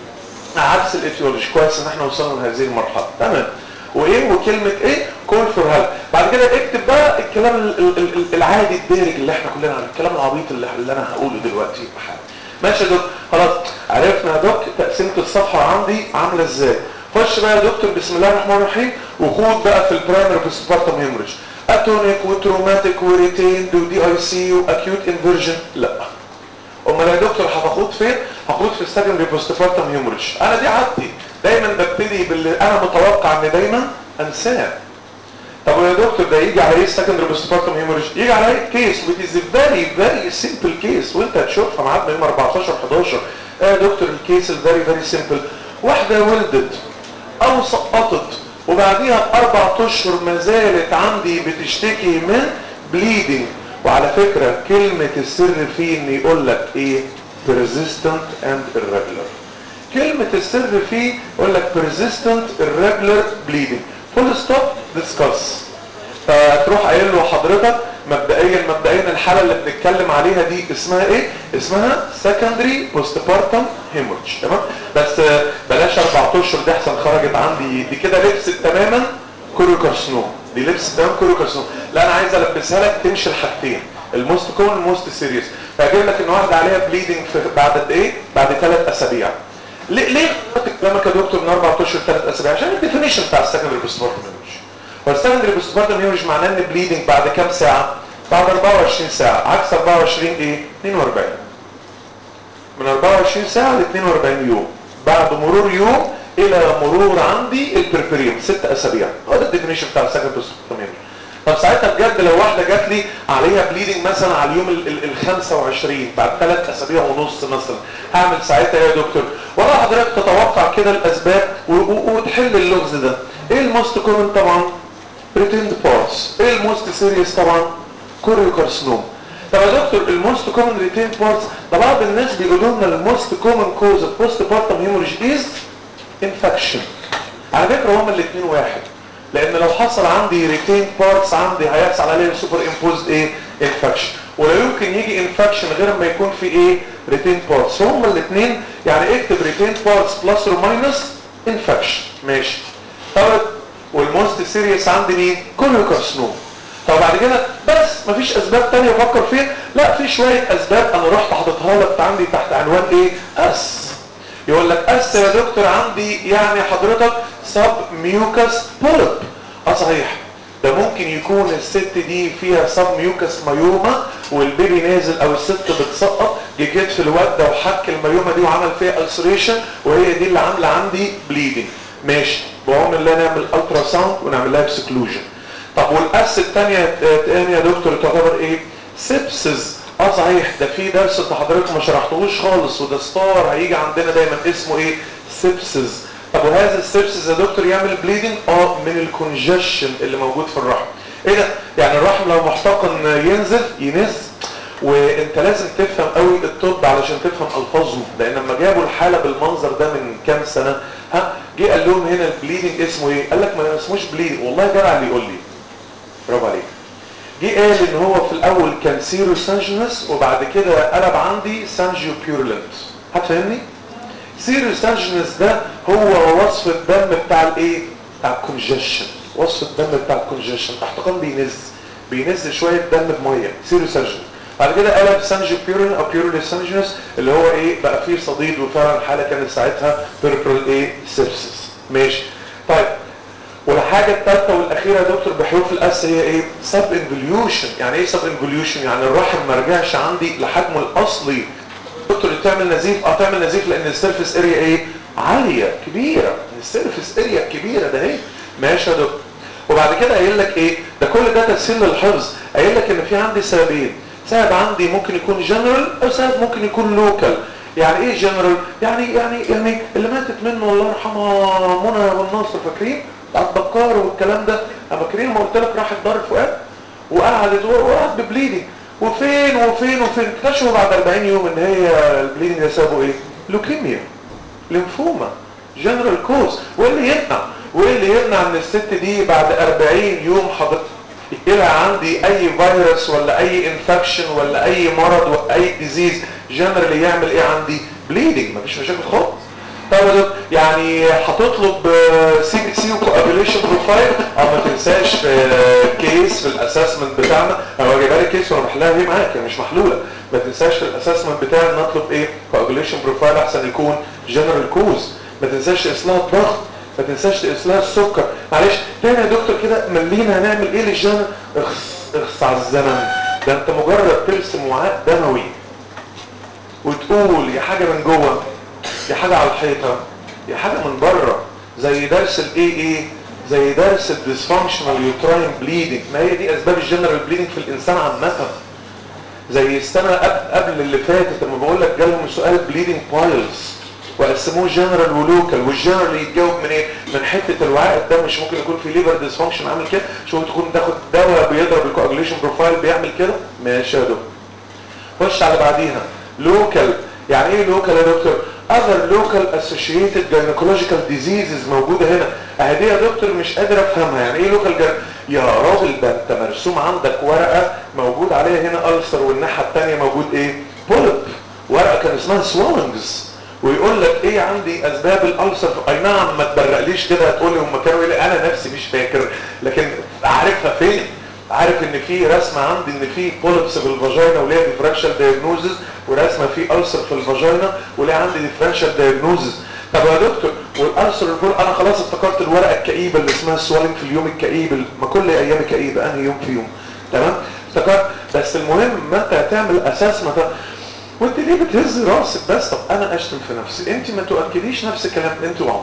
S2: عكس الايتيولوجي كويس ان احنا وصلنا لهذه المرحله تمام وايه وكلمه ايه كول فور هيلب بعد كده اكتب بقى الكلام ال ال العادي الدارج اللي احنا كلنا عارفين الكلام العبيط اللي, اللي انا هقوله دلوقتي بحاجة. ماشي يا دكتور خلاص عرفنا يا دكتور تقسيمه الصفحه عندي عامله ازاي خش بقى يا دكتور بسم الله الرحمن الرحيم وخوض بقى في البرايمري بوستبارتم هيموريج اتونيك وتروماتيك وريتيند ودي اي سي واكيوت انفيرجن لا امال يا دكتور هتاخد فين هاخد في السكندري بوستبارتم هيموريج انا دي عادتي دايما ببتدي باللي انا متوقع ان دايما انساه طب يا دكتور ده يجي على ايه السكندري بوستبارتم هيموريج يجي على ايه كيس which is a very very simple case وانت هتشوفها معاك يوم 14 11 يا دكتور الكيس الفيري فيري سيمبل واحده ولدت او سقطت وبعديها باربع اشهر ما زالت عندي بتشتكي من بليدنج وعلى فكرة كلمة السر فيه ان يقول لك ايه persistent and irregular كلمة السر فيه يقول لك persistent irregular bleeding full stop discuss فتروح قايل له حضرتك مبدئيا مبدئيا الحالة اللي بنتكلم عليها دي اسمها ايه اسمها secondary postpartum hemorrhage تمام بس بلاش اربع اشهر دي احسن خرجت عندي دي كده لبست تماما كوريوكارسنوم دي لبس تمام كوريوكارسنوم لا انا عايز البسها لك تمشي الحاجتين الموست كومن والموست سيريس فاجيب لك ان واحده عليها بليدنج بعد قد ايه بعد ثلاث اسابيع ليه ليه كلامك يا دكتور من اربع اشهر ثلاث اسابيع عشان الديفينيشن بتاع السكندري بوستمورتم هيموريج هو السكندري بوستمورتم هيموريج معناه ان بليدنج بعد كام ساعه بعد 24 ساعه عكس 24 ايه 42 من 24 ساعه ل 42 يوم بعد مرور يوم الى مرور عندي البربريوم ست اسابيع هو ده الديفينيشن بتاع السكند بوستمورتم طب ساعتها بجد لو واحده جات لي عليها بليدنج مثلا على اليوم ال 25 بعد ثلاث اسابيع ونص مثلا هعمل ساعتها يا دكتور والله حضرتك تتوقع كده الاسباب وتحل اللغز ده ايه الموست كومن طبعا ريتيند بارتس ايه الموست سيريس طبعا كوريوكارسنوم طب يا دكتور الموست كومن ريتيند بارتس ده بعض الناس بيقولوا لنا الموست كومن كوز اوف بوست بارتم هيموريج از انفكشن على فكره هما الاثنين واحد لان لو حصل عندي ريتين بارتس عندي هيحصل عليه سوبر امبوزد ايه انفكشن ولا يمكن يجي انفكشن غير ما يكون في ايه ريتين بارتس هما الاثنين يعني اكتب ريتين بارتس بلس اور ماينس انفكشن ماشي طب والموست سيريس عندي مين كوليوكارسنوم طب بعد كده بس مفيش اسباب تانية افكر فيها لا في شويه اسباب انا رحت حاططها لك عندي تحت عنوان ايه اس يقول لك اس يا دكتور عندي يعني حضرتك سب ميوكس بولب اه صحيح ده ممكن يكون الست دي فيها سب ميوكس مايوما والبيبي نازل او الست بتسقط جيت في الواد ده وحك المايوما دي وعمل فيها السريشن وهي دي اللي عامله عندي بليدنج ماشي بعون الله نعمل الترا ساوند ونعمل لها اكسكلوجن طب والاس الثانيه تاني يا دكتور تعتبر ايه سيبسز اه صحيح ده في درس انت حضرتك ما شرحتهوش خالص وده ستار هيجي عندنا دايما اسمه ايه سيبسز طب وهذا السيبسز يا دكتور يعمل بليدنج اه من الكونجشن اللي موجود في الرحم ايه ده يعني الرحم لو محتقن ينزل ينز وانت لازم تفهم قوي الطب علشان تفهم الفاظهم لان لما جابوا الحاله بالمنظر ده من كام سنه ها جه قال لهم هنا البليدنج اسمه ايه قال لك ما اسموش بليدنج والله جدع اللي يقول لي برافو عليك جه قال ان هو في الاول كان سيرو سانجنس وبعد كده قلب عندي سانجيو بيورلنت هتفهمني سيرو سانجنس ده هو وصف الدم بتاع الايه بتاع الكونجشن وصف الدم بتاع الكونجشن احتقان بينز بينز شويه دم بميه سيرو سانجنس بعد كده قلب سانجيو بيورلن او بيورلي سانجنس اللي هو ايه بقى فيه صديد وفعلا الحاله كانت ساعتها بيربرال ايه سيبسس ماشي طيب والحاجة الثالثة والأخيرة يا دكتور بحروف الأس هي إيه؟ سب انفوليوشن، يعني إيه سب انفوليوشن؟ يعني الرحم ما رجعش عندي لحجمه الأصلي. دكتور تعمل نزيف؟ أه تعمل نزيف لأن السيرفيس اريا إيه؟ عالية كبيرة، السيرفيس اريا كبيرة ده إيه؟ ماشي يا دكتور. وبعد كده قايل لك إيه؟ ده كل ده تسهيل للحفظ، قايل لك إن في عندي سببين، سبب عندي ممكن يكون جنرال أو سبب ممكن يكون لوكال. يعني ايه جنرال؟ يعني يعني يعني اللي ماتت منه الله يرحمها منى والناصر فاكرين؟ بتاعت بكار والكلام ده اما كريم ما قلت لك راحت دار فؤاد وقعدت وقعدت ببليدنج وفين وفين وفين اكتشفوا بعد 40 يوم ان هي البليدنج ده سببه ايه لوكيميا ليمفوما جنرال كوز وايه اللي يمنع وايه اللي يمنع ان الست دي بعد 40 يوم حضرتك يجيلها عندي اي فيروس ولا اي انفكشن ولا اي مرض ولا اي ديزيز جنرالي يعمل ايه عندي بليدنج مفيش مشاكل خالص طيب يعني هتطلب سي بي سي وكوابيليشن بروفايل او ما تنساش في كيس في الاسسمنت بتاعنا انا جايبها لي كيس وانا بحلها هي معاك يعني مش محلوله ما تنساش في الاسسمنت بتاعنا نطلب ايه كوابيليشن بروفايل احسن يكون جنرال كوز ما تنساش اصلاح الضغط ما تنساش تقيس لها السكر معلش تاني يا دكتور كده ملينا هنعمل ايه للجنرال اخص اخص على الزمن ده انت مجرد ترسم وعاء دموي وتقول يا حاجه من جوه يا حاجه على الحيطه يا حاجه من بره زي درس الاي اي زي درس الديسفانكشنال يوتراين بليدنج ما هي دي اسباب الجنرال بليدنج في الانسان عامه زي السنه قبل قبل اللي فاتت لما بقول لك جالهم سؤال بليدنج بايلز وقسموه جنرال ولوكال والجنرال يتجاوب من ايه من حته الوعاء الدم مش ممكن يكون في ليفر ديسفانكشن عامل كده مش ممكن تكون تاخد دواء بيضرب الكواجليشن بروفايل بيعمل كده ماشي يا دكتور خش على بعديها لوكال يعني ايه لوكال يا دكتور other local associated gynecological diseases موجودة هنا اهدي يا دكتور مش قادر افهمها يعني ايه لوكال جن... يا راجل ده انت مرسوم عندك ورقة موجود عليها هنا ألسر والناحية التانية موجود ايه بولب ورقة كان اسمها سوالنجز ويقول لك ايه عندي اسباب الالسر اي نعم ما تبرقليش كده هتقول لي هم كانوا ايه انا نفسي مش فاكر لكن عارفها فين عارف ان في رسمه عندي ان في بولبس في الفاجينا وليها ديفرنشال دايجنوزز ورسمه في ألسر في الفاجينا وليها عندي ديفرنشال دايجنوزز طب يا دكتور والألسر البول انا خلاص افتكرت الورقه الكئيبه اللي اسمها سوالنج في اليوم الكئيب ما كل ايام كئيبه انهي يوم في يوم تمام افتكرت بس المهم ما انت هتعمل اساس ما وانت ليه بتهز راسك بس طب انا اشتم في نفسي انت ما تؤكديش نفس الكلام انت وعمر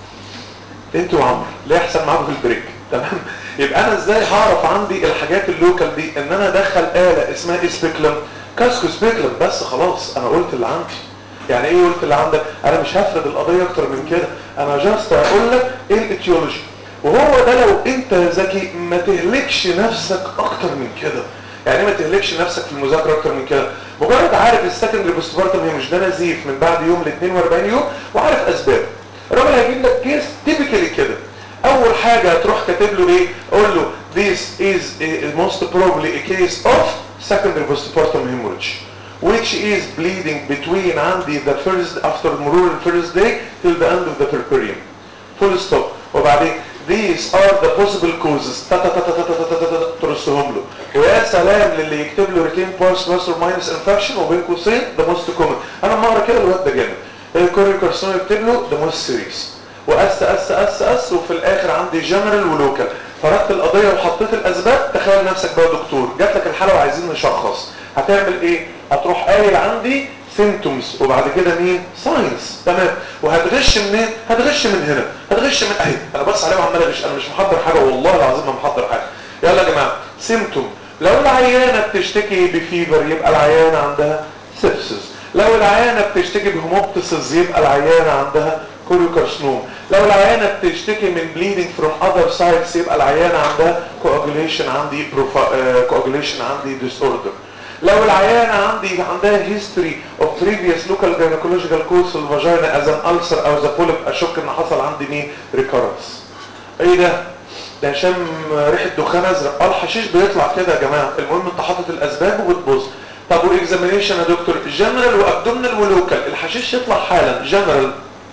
S2: انت وعمر ليه يحصل معاكم في البريك تمام يبقى انا ازاي هعرف عندي الحاجات اللوكال دي ان انا ادخل آلة اسمها اسبيكلم كاسكو سبيكلم بس خلاص انا قلت اللي عندي يعني ايه قلت اللي عندك انا مش هفرد القضية اكتر من كده انا جاست هقول لك ايه الاتيولوجي وهو ده لو انت ذكي ما تهلكش نفسك اكتر من كده يعني ما تهلكش نفسك في المذاكره اكتر من كده مجرد عارف السكندري بوستبارتم هي مش ده نزيف من بعد يوم ل 42 يوم وعارف اسبابه الراجل هيجيب لك كيس تيبيكالي كده اول حاجه هتروح كاتب له ايه قول له this is a, most probably a case of secondary postpartum hemorrhage which is bleeding between عندي the first after مرور the first day till the end of the perineum full stop وبعدين these are the possible causes تا تا تا تا تا تا تا تا تا ترسهم له ويا سلام للي يكتب له retain pulse plus or minus infection وبين قوسين the most common انا لما اقرا كده الواد ده جامد الكوريو كارسينوما يكتب له the most serious وأس أس أس أس وفي الآخر عندي جنرال ولوكال فرقت القضية وحطيت الأسباب تخيل نفسك بقى دكتور جات لك الحالة وعايزين نشخص هتعمل إيه؟ هتروح قايل عندي سيمتومز وبعد كده مين؟ ساينس تمام وهتغش منين؟ هتغش من هنا هتغش من أهي أنا بص عليه وعمال أغش أنا مش محضر حاجة والله العظيم ما محضر حاجة يلا يا جماعة سيمتوم لو العيانة بتشتكي بفيفر يبقى العيانة عندها سيبسس لو العيانة بتشتكي بهوموبتسز يبقى العيانة عندها كوريوكارسنوم لو العيانة بتشتكي من bleeding from other sides يبقى العيانة عندها coagulation عندي coagulation عندي disorder لو العيانة عندي عندها history of previous local gynecological cause في الفاجينا as an ulcer او as a polyp اشك ان حصل عندي مين recurrence ايه ده ده شم ريحة دخان ازرق اه الحشيش بيطلع كده يا جماعة المهم انت حاطط الاسباب وبتبص طب واكزامينيشن يا دكتور جنرال وابدومينال ولوكال الحشيش يطلع حالا جنرال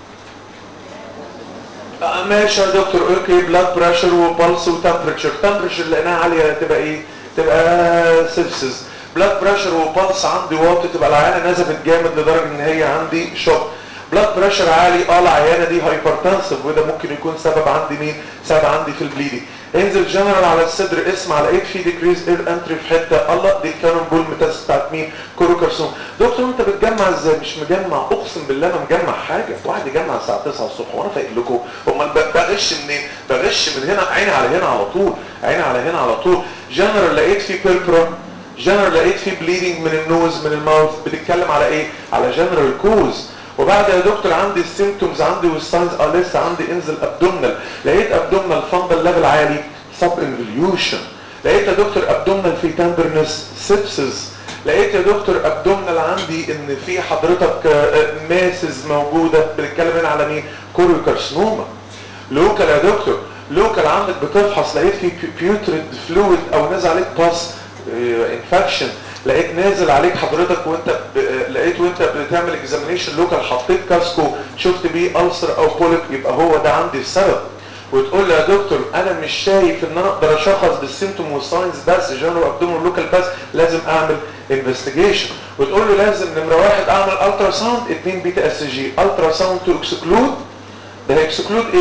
S2: آه ماشي يا دكتور اوكي بلاد بريشر وبلس وتمبريتشر تمبريتشر لقيناها عاليه تبقى ايه تبقى سيبسز بلاد بريشر وبلس عندي واطي تبقى العيانه نزفت جامد لدرجه ان هي عندي شوك بلاد بريشر عالي اه العيانه دي هايبرتنسف وده ممكن يكون سبب عندي مين سبب عندي في البليدنج انزل جنرال على الصدر اسمع لقيت في ديكريز اير انتري في حته الله دي كانون بول ميتاس بتاعت مين كوروكارسوم دكتور انت بتجمع ازاي مش مجمع اقسم بالله ما مجمع حاجه واحد يجمع الساعه 9 الصبح وانا فايق لكم امال بغش منين بغش من هنا عيني على هنا على طول عيني على هنا على طول جنرال لقيت في بيربرا جنرال لقيت في بليدنج من النوز من الماوث بتتكلم على ايه على جنرال كوز وبعد يا دكتور عندي السيمتومز عندي والساينز اه لسه عندي انزل ابدومنال لقيت ابدومنال فندل ليفل عالي سب انفليوشن لقيت يا دكتور ابدومنال في تندرنس سيبسز لقيت يا دكتور ابدومنال عندي ان في حضرتك ماسز موجوده بنتكلم هنا على مين كوريوكارسنوما لوكال يا دكتور لوكال عندك بتفحص لقيت في بيوتريد فلويد او نازل عليك باس انفكشن لقيت نازل عليك حضرتك وانت ب... لقيت وانت بتعمل اكزامينيشن لوكال حطيت كاسكو شفت بيه ألسر او بوليب يبقى هو ده عندي السبب وتقول لي يا دكتور انا مش شايف ان انا اقدر اشخص بالسيمتوم والساينز بس جنرال ابدومين لوكال بس لازم اعمل انفستيجيشن وتقول له لازم نمره واحد اعمل الترا ساوند اثنين بيتا اس جي الترا ساوند تو اكسكلود ده هيكسكلود ايه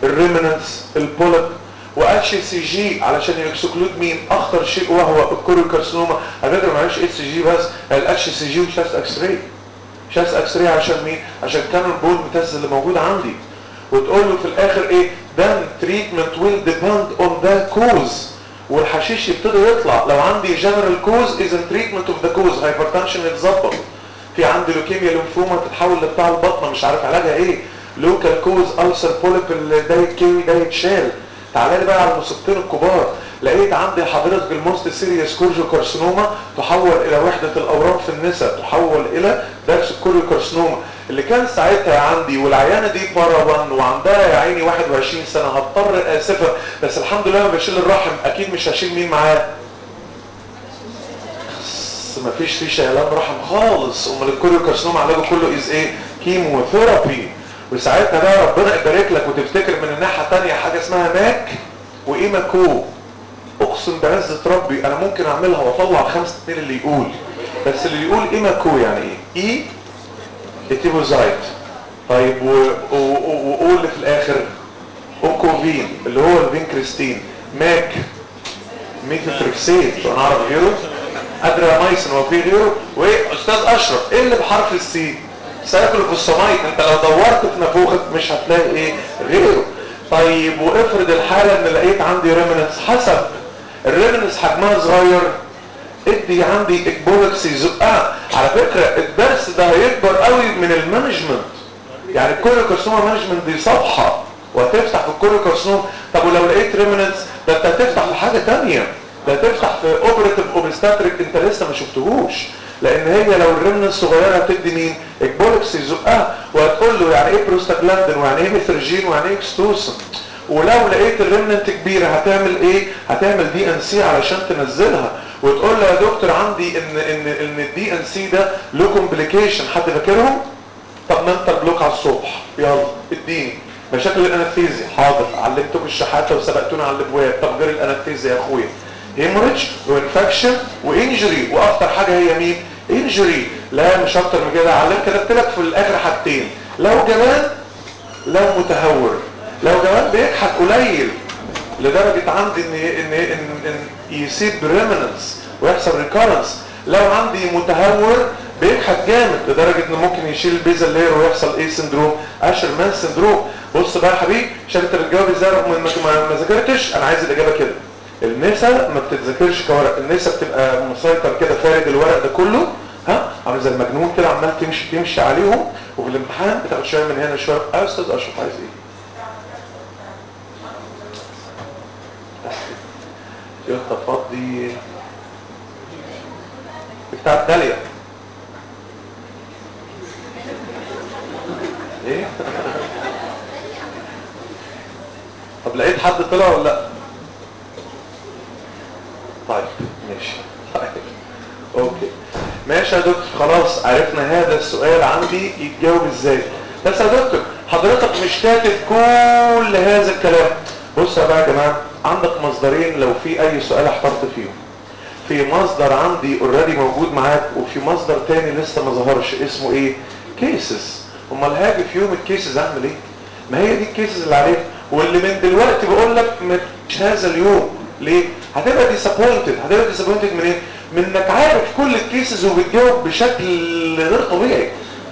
S2: الريمننس البوليب واتش سي جي علشان يكسكلود مين اخطر شيء وهو الكوريو كارسينوما على فكره معلش اتش سي جي بس الاتش سي جي وشاست اكس راي شاست اكس راي عشان مين عشان كان البول متاز اللي موجود عندي وتقول له في الاخر ايه then treatment will depend on the cause والحشيش يبتدي يطلع لو عندي general cause is in treatment of the cause hypertension يتظبط في عندي لوكيميا ليمفوما تتحول لبتاع البطنه مش عارف علاجها ايه لوكال كوز ألسر بوليب ده يتكوي ده يتشال تعالى لي بقى على المصيبتين الكبار لقيت عندي حضرتك الموست سيريس كورجو كارسينوما تحول الى وحده الاورام في النساء تحول الى داكس كورجو كارسينوما اللي كان ساعتها عندي والعيانه دي بارا 1 وعندها يا عيني 21 سنه هضطر اسفه بس الحمد لله ما بشيل الرحم اكيد مش هشيل مين معاه بس ما فيش فيه شيلان رحم خالص امال الكوريو كارسينوما علاجه كله از ايه كيموثيرابي وساعتها بقى ربنا يبارك لك وتفتكر من الناحيه الثانيه حاجه اسمها ماك وايماكو اقسم بعزه ربي انا ممكن اعملها واطلع خمسه اتنين اللي يقول بس اللي يقول ايماكو يعني ايه اي اتيبوزايت طيب وقول اللي في الاخر اوكوفين اللي هو الفينكريستين ماك ميثوتريكسيت انا اعرف غيره ادريامايسين هو في غيره وايه استاذ اشرف ايه اللي بحرف السي سياكل في الصمايت انت لو دورت في نافوخك مش هتلاقي ايه غيره طيب وافرض الحالة ان لقيت عندي ريمننس حسب الريمننس حجمها صغير ادي عندي اكبولكس يزقها على فكرة الدرس ده هيكبر قوي من المانجمنت يعني الكوريو كارسينوما مانجمنت دي صفحة وهتفتح في الكوريو كارسينوما طب ولو لقيت ريمننس ده انت هتفتح في حاجة تانية ده هتفتح في اوبريتيف اوبستاتريك انت لسه ما شفتهوش لان هي لو الرمنة الصغيرة هتدي مين اكبولكس يزقها وهتقول له يعني ايه بروستاجلاندين ويعني ايه ميثرجين ويعني ايه اكستوسن ولو لقيت الرمنة كبيرة هتعمل ايه هتعمل دي ان سي علشان تنزلها وتقول له يا دكتور عندي ان ان ان الدي ان سي ده له كومبليكيشن حد فاكرهم طب ما انت البلوك على الصبح يلا اديني مشاكل الانستيزيا حاضر علمتكم الشحاته وسبقتونا على الابواب طب غير الانستيزيا يا اخويا هيموريدج وانفكشن وانجري واخطر حاجه هي مين انجري لا مش اكتر من كده علمت كتبت لك في الاخر حاجتين لو جبان لو متهور لو جبان بيكحت قليل لدرجة عندي ان, إن, إن, إن يسيب ريمننس ويحصل ريكارنس لو عندي متهور بيكحت جامد لدرجة انه ممكن يشيل البيزل لير ويحصل ايه سندروم اشر مان سندروم بص بقى يا حبيبي عشان انت بتجاوب ازاي رغم انك ما ذاكرتش انا عايز الاجابه كده النسا ما بتتذاكرش كورق النسا بتبقى مسيطر كده فارد الورق ده كله ها عامل زي المجنون كده عمال تمشي تمشي عليهم وفي الامتحان بتاخد شويه من هنا شويه اه استاذ اشرف عايز ايه يلا فضي بتاع الداليا ايه طب لقيت حد طلع ولا لا طيب ماشي طيب اوكي ماشي يا دكتور خلاص عرفنا هذا السؤال عندي يتجاوب ازاي بس يا دكتور حضرتك مش كاتب كل هذا الكلام بص يا بقى يا جماعه عندك مصدرين لو في اي سؤال احترت فيهم في مصدر عندي اوريدي موجود معاك وفي مصدر تاني لسه ما ظهرش اسمه ايه كيسز امال هاجي في يوم الكيسز اعمل ايه ما هي دي الكيسز اللي عليك واللي من دلوقتي بقول لك مش هذا اليوم ليه هتبقى ديسابوينتد هتبقى ديسابوينتد من ايه من انك عارف كل الكيسز وبتجاوب بشكل غير طبيعي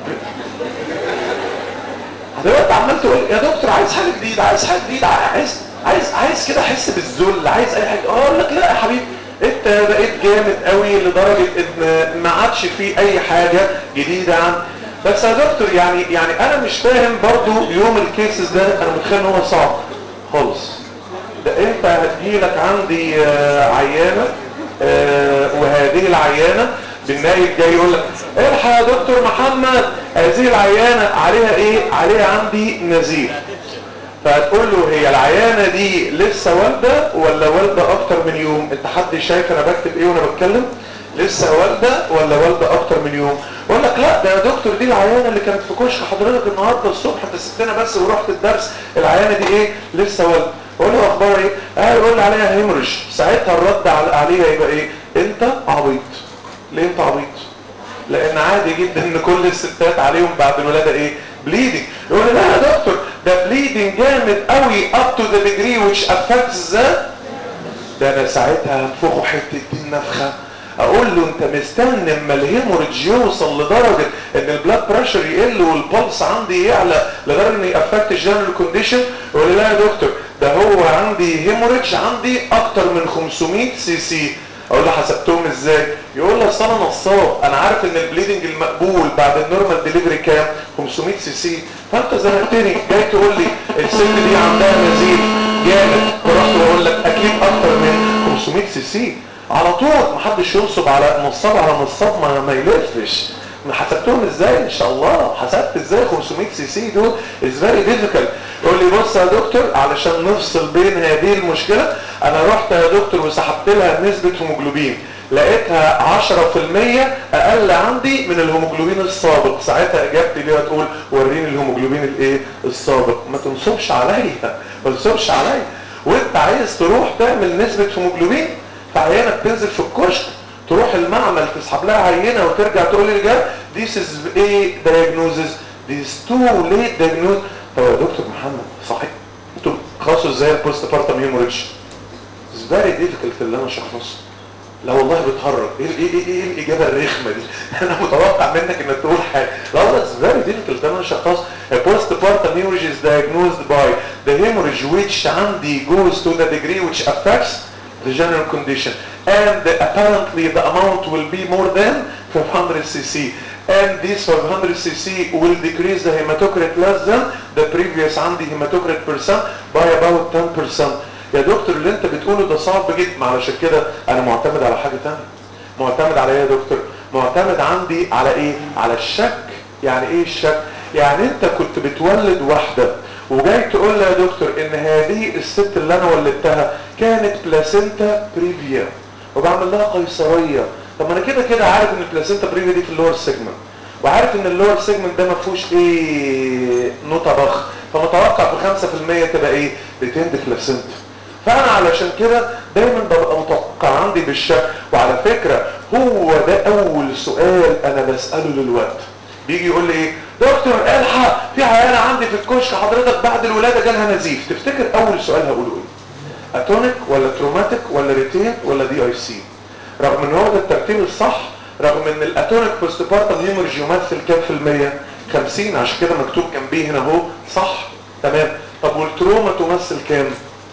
S2: هتبقى انت عمال تقول يا دكتور عايز حاجه جديده عايز حاجه جديده عايز عايز عايز كده احس بالذل عايز اي حاجه اقول لك لا يا حبيبي انت بقيت جامد قوي لدرجه ان ما عادش في اي حاجه جديده عن بس يا دكتور يعني يعني انا مش فاهم برضو يوم الكيسز ده انا متخيل ان هو صعب خالص ده انت هتجيلك عندي آه عيانه آه وهذه العيانه بالنايب جاي يقول لك الحق يا دكتور محمد هذه العيانه عليها ايه عليها عندي نزيف فهتقول له هي العيانه دي لسه والده ولا والده اكتر من يوم انت حد شايف انا بكتب ايه وانا بتكلم لسه والده ولا والده اكتر من يوم اقول لك لا ده يا دكتور دي العيانه اللي كانت في كشك حضرتك النهارده الصبح انت سبتنا بس ورحت الدرس العيانه دي ايه لسه والده اقول له اخبار ايه اه يقول لي عليها هيمرج ساعتها الرد عليها يبقى ايه انت عبيط ليه انت عبيط لان عادي جدا ان كل الستات عليهم بعد الولاده ايه بليدنج يقول لي لا يا دكتور ده بليدنج جامد قوي up to the degree which affects the ده انا ساعتها هنفخه حته دي نفخه اقول له انت مستني اما الهيموريدج يوصل لدرجه ان البلاد بريشر يقل والبلس عندي يعلى لدرجه ان يأفكت الجنرال كونديشن يقول لي لا يا دكتور ده هو عندي هيموريدج عندي اكتر من 500 سي سي اقول له حسبتهم ازاي يقول لي اصل انا نصاب انا عارف ان البليدنج المقبول بعد النورمال ديليفري كام 500 سي سي فانت زنقتني جاي تقول لي الست دي عندها نزيف جامد فرحت واقول لك اكيد اكتر من 500 سي سي على طول محدش ينصب على نصاب على نصاب ما, ما يلفش ما حسبتهم ازاي ان شاء الله حسبت ازاي 500 سي سي دول از فيري ديفيكالت يقول لي بص يا دكتور علشان نفصل بين هذه المشكله انا رحت يا دكتور وسحبت لها نسبه هيموجلوبين لقيتها 10% اقل عندي من الهيموجلوبين السابق ساعتها اجابتي ليها تقول وريني الهيموجلوبين الايه السابق ما تنصبش عليا ما تنصبش عليا وانت عايز تروح تعمل نسبه هيموجلوبين فعينك تنزل في الكشك تروح المعمل تسحب لها عينه وترجع تقول لي رجال this is a diagnosis this is too late diagnosis طب يا دكتور محمد صحيح انتوا خاصوا ازاي البوست بارتم هيموريدج it's very difficult اللي انا اشخصه لا والله بتهرج ايه ايه ايه, إيه الاجابه الرخمه دي انا متوقع منك انك تقول حاجه لا والله it's very difficult انا اشخصه a post partum hemorrhage is diagnosed by the hemorrhage which عندي goes to the degree which affects the general condition and apparently the amount will be more than 500 cc and this 500 cc will decrease the hematocrit less than the previous عندي hematocrit percent by about 10% يا دكتور اللي انت بتقوله ده صعب جدا علشان كده انا معتمد على حاجة تانية معتمد على ايه يا دكتور معتمد عندي على ايه على الشك يعني ايه الشك يعني انت كنت بتولد واحدة وجاي تقول لي يا دكتور ان هذه الست اللي انا ولدتها كانت بلاسينتا بريفيا وبعمل لها قيصريه طب ما انا كده كده عارف ان البلاسينتا بريفيا دي في اللور سيجمنت وعارف ان اللور سيجمنت ده ما فيهوش ايه نوتة ضخ فمتوقع ب 5% تبقى ايه ريتيند بلاسينتا فانا علشان كده دايما ببقى متوقع عندي بالشك وعلى فكره هو ده اول سؤال انا بساله للوقت بيجي يقول لي ايه دكتور الحق في عيانه عندي في الكشك حضرتك بعد الولاده جالها نزيف تفتكر اول سؤال هقوله ايه اتونيك ولا تروماتيك ولا ريتين ولا دي اي سي رغم ان هو ده الترتيب الصح رغم ان الاتونيك بوست بارتم هيموريج يمثل كام في المية 50 عشان كده مكتوب جنبيه هنا اهو صح تمام طب والتروما تمثل كام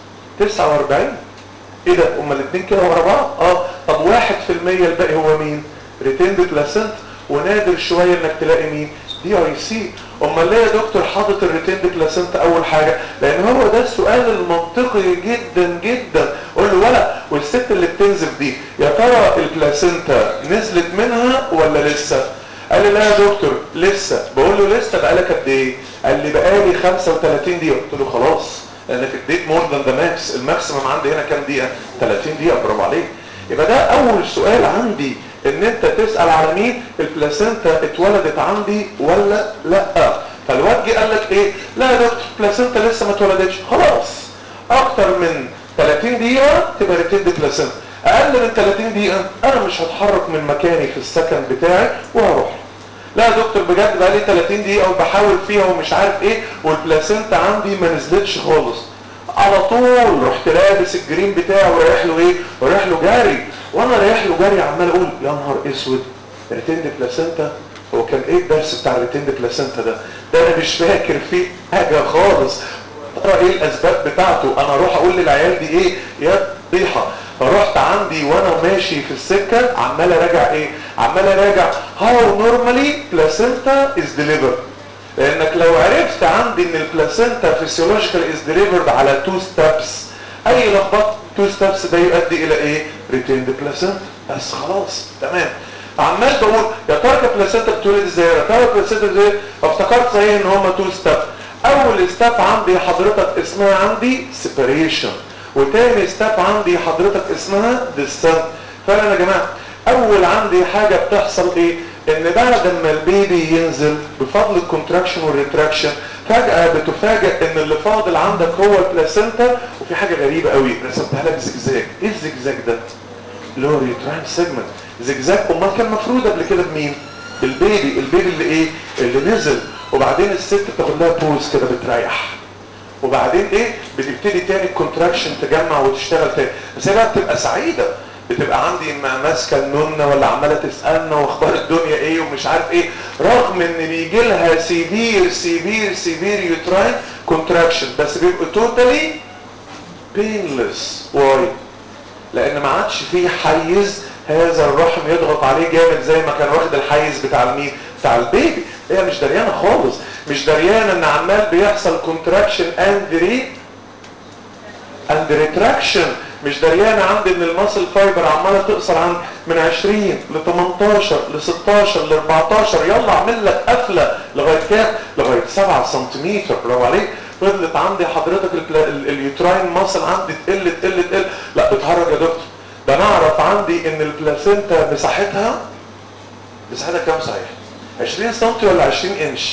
S2: 49 ايه ده هما الاثنين كده ورا بعض اه طب 1% الباقي هو مين ريتيند بلاسنت ونادر شويه انك تلاقي مين دي اي سي امال ليه يا دكتور حاطط الريتيند بلاسنت اول حاجه لان هو ده السؤال المنطقي جدا جدا قول له ولا والست اللي بتنزف دي يا ترى البلاسنتا نزلت منها ولا لسه قال لي لا يا دكتور لسه بقول له لسه بقالك قد ايه قال لي بقالي 35 دقيقه قلت له خلاص لانك اديت مور ذان ذا ماكس الماكسيمم عندي هنا كام دقيقه 30 دقيقه برافو عليك يبقى ده اول سؤال عندي ان انت تسال على مين البلاسينتا اتولدت عندي ولا لا فالواد جه قال لك ايه لا يا دكتور البلاسينتا لسه ما اتولدتش خلاص اكتر من 30 دقيقه تبقى ريتيند بلاسينتا اقل من 30 دقيقه انا مش هتحرك من مكاني في السكن بتاعي وهروح لا يا دكتور بجد بقى لي 30 دقيقه وبحاول فيها ومش عارف ايه والبلاسينتا عندي ما نزلتش خالص على طول رحت لابس الجرين بتاعي ورايح له ايه ورايح له جري وانا رايح له جري عمال اقول يا نهار اسود ريتيند بلاسينتا هو كان ايه الدرس بتاع الريتيند بلاسينتا ده ده انا مش فاكر فيه حاجه خالص ترى ايه الاسباب بتاعته انا اروح اقول للعيال دي ايه يا فضيحه فرحت عندي وانا ماشي في السكه عمال اراجع ايه عمال اراجع هاو نورمالي بلاسينتا از ديليفرد لانك لو عرفت عندي ان البلاسينتا فيسيولوجيكال از ديليفرد على تو ستابس اي لخبطه تو ستابس ده يؤدي الى ايه ريتيند بلاسينتا بس خلاص تمام عمال بقول يا ترى البلاسينتا بتولد ازاي يا ترى البلاسينتا ازاي افتكرت صحيح ان هما تو ستاب اول ستاب عندي حضرتك اسمها عندي سيبريشن وتاني ستاب عندي حضرتك اسمها ديسنت فعلا يا جماعه اول عندي حاجه بتحصل ايه ان بعد ما البيبي ينزل بفضل الكونتراكشن والريتراكشن فجأة بتفاجئ ان اللي فاضل عندك هو البلاسينتا وفي حاجة غريبة قوي رسمتها لك زجزاج ايه الزجزاج ده اللي هو ريتراين سيجمنت زجزاج امال كان مفروض قبل كده بمين بالبيبي البيبي اللي ايه اللي نزل وبعدين الست بتاخد لها بوز كده بتريح وبعدين ايه بتبتدي تاني الكونتراكشن تجمع وتشتغل تاني بس هي بقى بتبقى سعيده بتبقى عندي ماسكه النونه ولا عماله تسالنا واخبار الدنيا ايه ومش عارف ايه رغم ان بيجي لها سيفير سيفير سيفير يوتراين كونتراكشن بس بيبقوا توتالي بينلس واي لان ما عادش فيه حيز هذا الرحم يضغط عليه جامد زي ما كان واخد الحيز بتاع المين بتاع البيبي هي مش دريانه خالص مش دريانه ان عمال بيحصل كونتراكشن اند ري اند ريتراكشن مش دريانه عندي ان الماسل فايبر عماله تقصر عن من 20 ل 18 ل 16 ل 14 يلا اعمل لك قفله لغايه كام؟ لغايه 7 سنتيمتر برافو عليك فضلت عندي حضرتك اليوتراين ماسل عندي تقل تقل تقل لا بتهرج يا دكتور ده انا اعرف عندي ان البلاسينتا مساحتها مساحتها كام صحيح 20 سم ولا 20 انش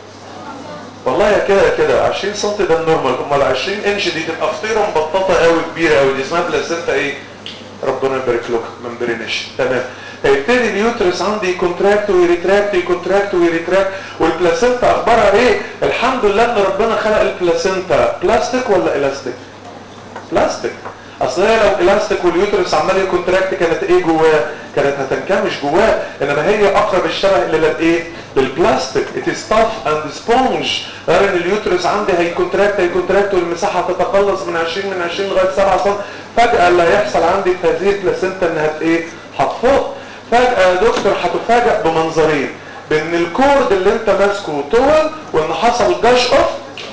S2: والله يا كده يا كده 20 سم ده النورمال امال 20 انش دي تبقى فطيره مبططه قوي كبيره قوي دي اسمها بلاسينتا ايه ربنا يبارك لك ما نبرنش تمام هيبتدي اليوترس عندي كونتراكت ويريتراكت يكونتراكت ويريتراكت والبلاسينتا اخبارها ايه الحمد لله ان ربنا خلق البلاسينتا بلاستيك ولا الاستيك بلاستيك اصل هي لو الاستيك واليوترس عمال يكونتراكت كانت ايه جواه كانت هتنكمش جواه انما هي اقرب الشبه للايه للبلاستيك it is tough and sponge غير ان اليوترس عندي هيكونتراكت هيكونتراكت والمساحه هتتقلص من 20 من 20 لغايه 7 سم فجاه اللي هيحصل عندي في هذه البلاسينتا انها ايه هتفوق فجاه يا دكتور هتفاجئ بمنظرين بان الكورد اللي انت ماسكه طول وان حصل جاش اوف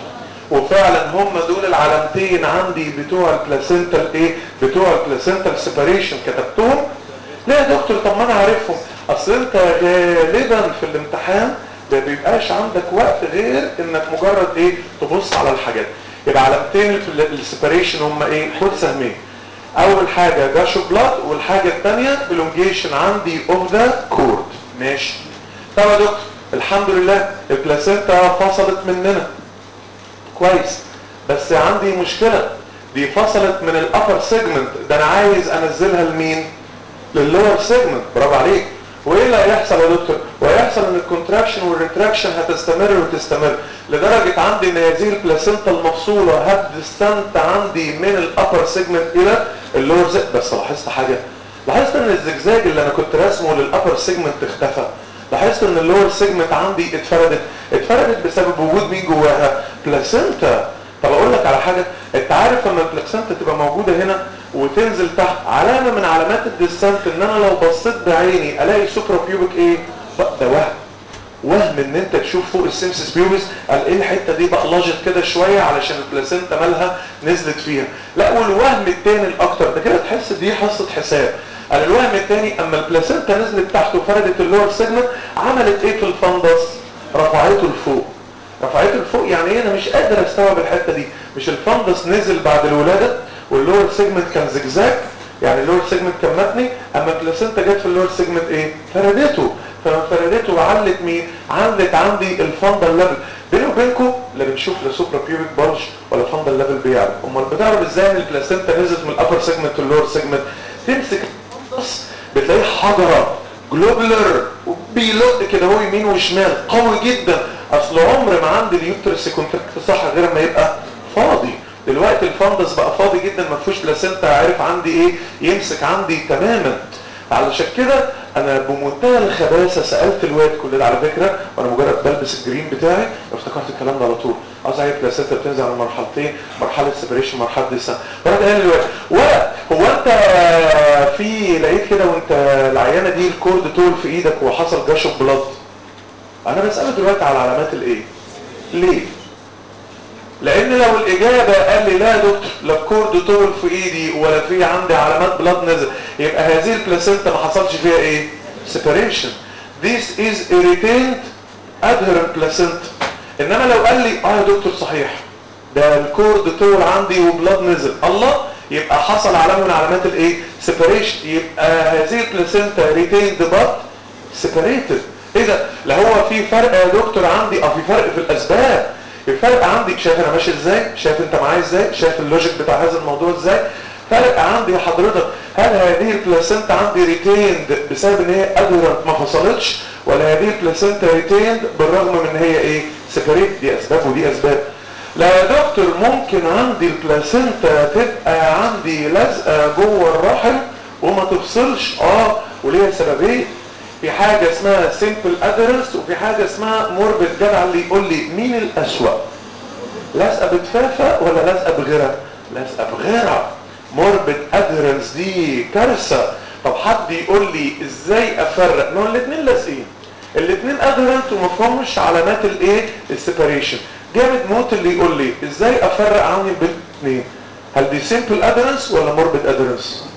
S2: وفعلا هم دول العلامتين عندي بتوع البلاسينتال ايه بتوع البلاسينتال سيباريشن كتبتهم لا يا دكتور طب ما انا عارفهم اصل انت غالبا في الامتحان ما بيبقاش عندك وقت غير انك مجرد ايه تبص على الحاجات يبقى علامتين السيباريشن هم ايه خد سهمين اول حاجه جاشو بلاد والحاجه الثانيه elongation عندي اوف ذا كورد ماشي طب يا دكتور الحمد لله البلاسينتا فصلت مننا كويس بس عندي مشكلة دي فصلت من الابر سيجمنت ده انا عايز انزلها لمين لللور سيجمنت برافو عليك وايه اللي هيحصل يا دكتور وهيحصل ان الكونتراكشن والريتراكشن هتستمر وتستمر لدرجة عندي ان هذه البلاسينتا المفصولة هتدستنت عندي من الابر سيجمنت الى اللور سيجمنت بس لاحظت حاجة لاحظت ان الزجزاج اللي انا كنت راسمه للابر سيجمنت اختفى لاحظت ان اللور سيجمنت عندي اتفردت اتفردت بسبب وجود مين جواها بلاسينتا طب اقول لك على حاجه انت عارف لما البلاسينتا تبقى موجوده هنا وتنزل تحت علامه من علامات الديسنت ان انا لو بصيت بعيني الاقي سوبرا بيوبك ايه ده وهم وهم ان انت تشوف فوق السيمسس بيوبس قال ايه الحته دي بقى لاجت كده شويه علشان البلاسينتا مالها نزلت فيها لا والوهم التاني الاكتر ده كده تحس دي حصه حساب قال الوهم الثاني اما البلاسينتا نزلت تحت وفردت اللور سيجمنت عملت ايه في الفندس رفعته لفوق رفعته لفوق يعني ايه انا مش قادر استوعب الحته دي مش الفندس نزل بعد الولاده واللور سيجمنت كان زجزاج يعني اللور سيجمنت كان متني اما البلاسينتا جت في اللور سيجمنت ايه فردته فلما فردته وعلت مين علت عندي الفندل ليفل بيني وبينكم لا بنشوف لا سوبرا بيوبيك بارج ولا فندل ليفل بيعلى امال بتعرف ازاي ان البلاسينتا نزلت من الابر سيجمنت للور سيجمنت تمسك الفندس بتلاقيه حجره جلوبلر وبيلق كده هو يمين وشمال قوي جدا اصل عمر ما عندي اليوترس كونتراكت صح غير ما يبقى فاضي دلوقتي الفندس بقى فاضي جدا ما فيهوش بلاسينتا عارف عندي ايه يمسك عندي تماما علشان كده انا بمنتهى الخباثه سالت الواد كل ده على فكره وانا مجرد بلبس الجرين بتاعي افتكرت الكلام ده على طول عاوز اعيب بلاسينتا بتنزل على مرحلتين مرحله سيبريشن مرحله ديسان فرحت قال للواد ولا هو انت في لقيت كده وانت العيانه دي الكورد طول في ايدك وحصل جاش بلاد انا بساله دلوقتي على علامات الايه ليه لان لو الاجابه قال لي لا يا دكتور لا الكورد طول في ايدي ولا في عندي علامات بلاد نزل يبقى هذه البلاسينتا ما حصلش فيها ايه separation this is a retained adherent placenta انما لو قال لي اه يا دكتور صحيح ده الكورد طول عندي وبلاد نزل الله يبقى حصل علامه من علامات الايه separation يبقى هذه البلاسينتا retained but separated اذا لا هو في فرق يا دكتور عندي اه في فرق في الاسباب الفرق عندي شايف انا ماشي ازاي شايف انت معايا ازاي شايف اللوجيك بتاع هذا الموضوع ازاي فرق عندي حضرتك هل هذه البلاسينتا عندي ريتيند بسبب ان هي ادورنت ما فصلتش ولا هذه البلاسنتا ريتيند بالرغم من ان هي ايه سيبريت دي اسباب ودي اسباب لا يا دكتور ممكن عندي البلاسنتا تبقى عندي لازقه جوه الرحم وما تفصلش اه وليها سببين في حاجة اسمها simple adherence وفي حاجة اسمها موربد جدع اللي يقول لي مين الأسوأ لازقة بتفافة ولا لازقة بغيرها لازقة بغيرها موربد adherence دي كارثة طب حد يقول لي ازاي افرق ما هو الاثنين لازقين الاثنين adherent وما فيهمش علامات الايه السيبريشن جامد موت اللي يقول لي ازاي افرق عني بين الاثنين هل دي simple adherence ولا موربد adherence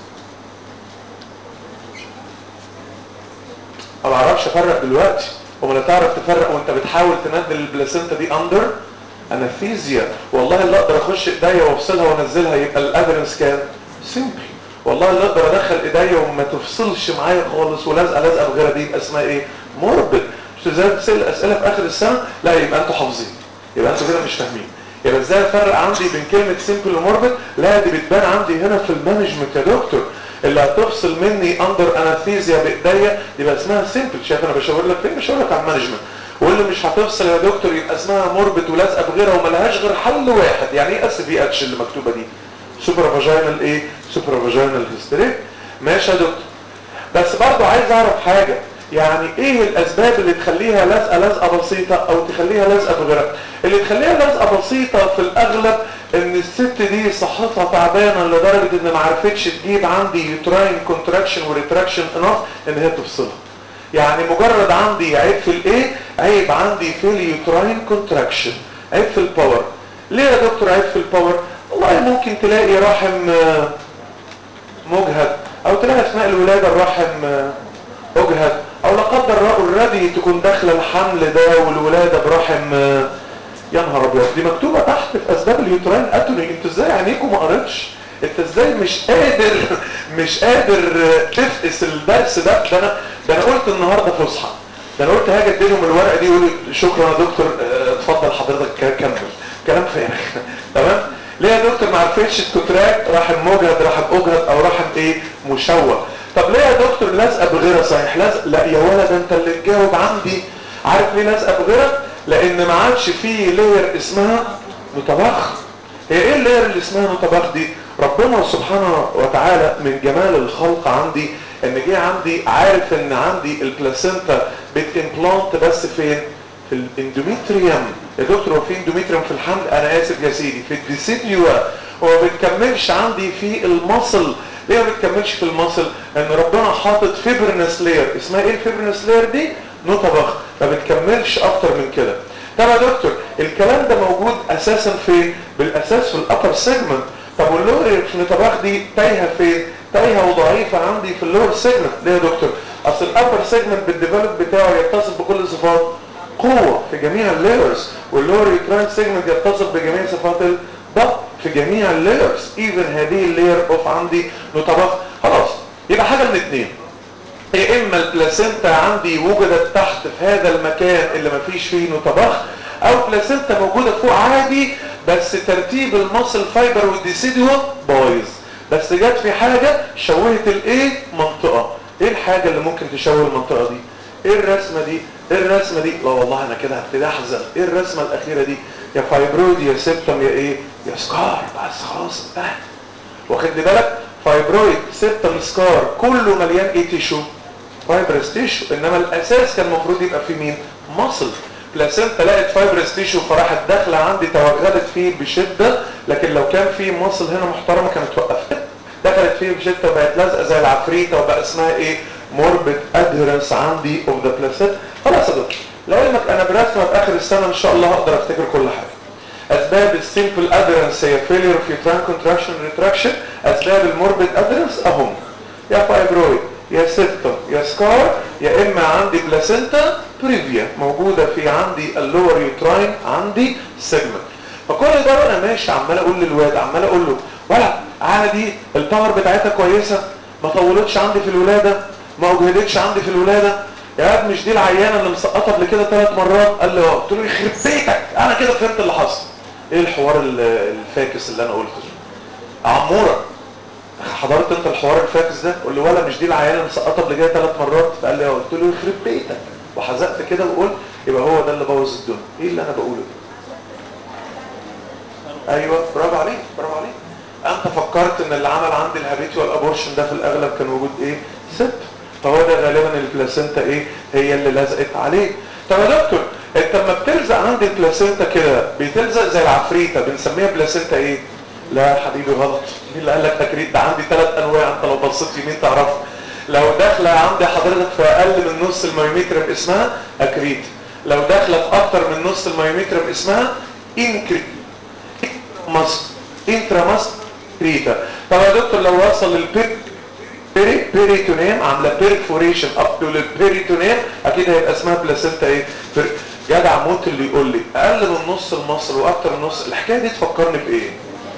S2: ما بعرفش افرق دلوقتي وما تعرف تفرق وانت بتحاول تنزل البلاسينتا دي اندر انستيزيا والله اللي اقدر اخش ايديا وافصلها وانزلها يبقى الادرنس كام سيمبل والله اللي اقدر ادخل ايديا وما تفصلش معايا خالص ولازقه لازقه بغيرها دي يبقى اسمها ايه موربد مش ازاي بتسال اسئله في اخر السنه لا يبقى انتوا حافظين يبقى انتوا كده مش فاهمين يبقى ازاي افرق عندي بين كلمه سيمبل وموربد لا دي بتبان عندي هنا في المانجمنت يا دكتور اللي هتفصل مني اندر انستيزيا بايديا يبقى اسمها سيمبل شايف انا بشاور لك فين بشاور لك على المانجمنت واللي مش هتفصل يا دكتور يبقى اسمها موربت ولازقه بغيرها وملهاش غير حل واحد يعني ايه اس في اتش اللي مكتوبه دي سوبر فاجينال ايه سوبر فاجينال هيستريك ماشي يا دكتور بس برضو عايز اعرف حاجه يعني ايه الاسباب اللي تخليها لازقه لازقه بسيطه او تخليها لازقه بغيرها اللي تخليها لازقه بسيطه في الاغلب ان الست دي صحتها تعبانه لدرجه ان ما عرفتش تجيب عندي يوتراين كونتراكشن وريتراكشن انف ان هي تفصلها يعني مجرد عندي عيب في الايه عيب عندي في اليوتراين كونتراكشن عيب في الباور ليه يا دكتور عيب في الباور والله ممكن تلاقي رحم مجهد او تلاقي اثناء الولاده الرحم اجهد او لا قدر الله اوريدي تكون داخله الحمل ده والولاده برحم يا نهار ابيض دي مكتوبه تحت في اسباب اليوتراين اتوني انتوا ازاي عينيكم ما قريتش انت ازاي مش قادر مش قادر تفقس الدرس ده ده انا ده انا قلت النهارده فسحه ده انا قلت هاجي اديلهم الورقه دي يقولوا شكرا يا دكتور اتفضل حضرتك كمل كلام فارغ تمام ليه يا دكتور ما عرفتش الكونتراكت رحم مجهد رحم اجهد او رحم ايه مشوه طب ليه يا دكتور لازقه بغيرها صحيح لازق لا يا ولد انت اللي تجاوب عندي عارف ليه لازقه بغيرها لان ما عادش فيه لير اسمها متبخ هي ايه اللير اللي اسمها متبخ دي ربنا سبحانه وتعالى من جمال الخلق عندي ان جه عندي عارف ان عندي البلاسينتا بتمبلانت بس فين في الاندوميتريوم يا دكتور هو في اندوميتريوم في الحمل انا اسف يا سيدي في الديسيديوا وما بتكملش عندي في المصل ليه ما بتكملش في المصل ان ربنا حاطط فيبرنس لير اسمها ايه الفيبرنس لير دي نطبخ ما بتكملش اكتر من كده طب يا دكتور الكلام ده موجود اساسا فين بالاساس في الابر سيجمنت طب واللور في النطبخ دي تايهه فين تايهه وضعيفه عندي في اللور سيجمنت ليه يا دكتور اصل الابر سيجمنت بالديفلوب بتاعه يتصف بكل صفات قوه في جميع اللايرز واللور يوتراين سيجمنت يتصف بجميع صفات الضغط في جميع اللايرز ايفن هذه اللاير اوف عندي نطبخ خلاص يبقى حاجه من اثنين يا اما البلاسينتا عندي وجدت تحت في هذا المكان اللي ما فيش فيه نطبخ او بلاسينتا موجوده فوق عادي بس ترتيب المصل فايبر والديسيديو بايظ بس جت في حاجه شوهت الايه منطقه ايه الحاجه اللي ممكن تشوه المنطقه دي ايه الرسمه دي ايه الرسمه دي لا والله انا كده هبتدي احزن ايه الرسمه الاخيره دي يا فايبرويد يا سيبتم يا ايه يا سكار بس خلاص انتهت واخد لي بالك فايبرويد سيبتم سكار كله مليان ايه تيشو فايبرس تيشو انما الاساس كان المفروض يبقى فيه مين مصل بلاسينتا لقت فايبرس تيشو فراحت داخله عندي توغلت فيه بشده لكن لو كان في مصل هنا محترمه كانت وقفت دخلت فيه بشده وبقت لازقه زي العفريته وبقى اسمها ايه موربid adherence عندي اوف ذا بلاسينتا خلاص يا دكتور لعلمك انا برسمه في اخر السنه ان شاء الله هقدر افتكر كل حاجه اسباب السيمبل ادرنس هي فيلير في تران كونتراكشن ريتراكشن اسباب الموربيد ادرنس اهم يا فايبرويد يا سيبتم يا سكار يا اما عندي بلاسينتا بريفيا موجوده في عندي اللور يوتراين عندي سيجمنت فكل ده وانا ماشي عمال اقول للواد عمال اقول له ولا عادي الباور بتاعتها كويسه ما طولتش عندي في الولاده ما اجهدتش عندي في الولاده يا واد مش دي العيانه اللي مسقطه قبل كده ثلاث مرات قال لي اه قلت له يخرب بيتك انا كده فهمت اللي حصل ايه الحوار الفاكس اللي انا قلته ده عموره حضرت انت الحوار الفاكس ده قول لي ولا مش دي العيانه اللي مسقطه قبل كده ثلاث مرات فقال لي اه قلت له يخرب بيتك وحزقت كده وقلت يبقى هو ده اللي بوظ الدنيا ايه اللي انا بقوله ده ايوه برافو عليك برافو عليك انت فكرت ان اللي عمل عندي الهابيتوال ابورشن ده في الاغلب كان وجود ايه ست فهو ده غالبا البلاسينتا ايه هي اللي لزقت عليه طب يا دكتور انت لما بتلزق عندي البلاسينتا كده بتلزق زي العفريته بنسميها بلاسينتا ايه لا يا حبيبي غلط مين اللي قال لك اكريت ده عندي ثلاث انواع انت لو بصيت يمين تعرف لو داخله عندي حضرتك في اقل من نص الميومتر اسمها اكريت لو داخله في اكتر من نص الميومتر اسمها انكريت مصر انترا مصر كريتا طب يا دكتور لو وصل للبير بيري بيريتونيم عامله بيرفوريشن اب تو للبيريتونيم اكيد هيبقى اسمها بلاسينتا ايه بير... جدع موت اللي يقول لي اقل من نص المصر واكتر من نص الحكايه دي تفكرني بايه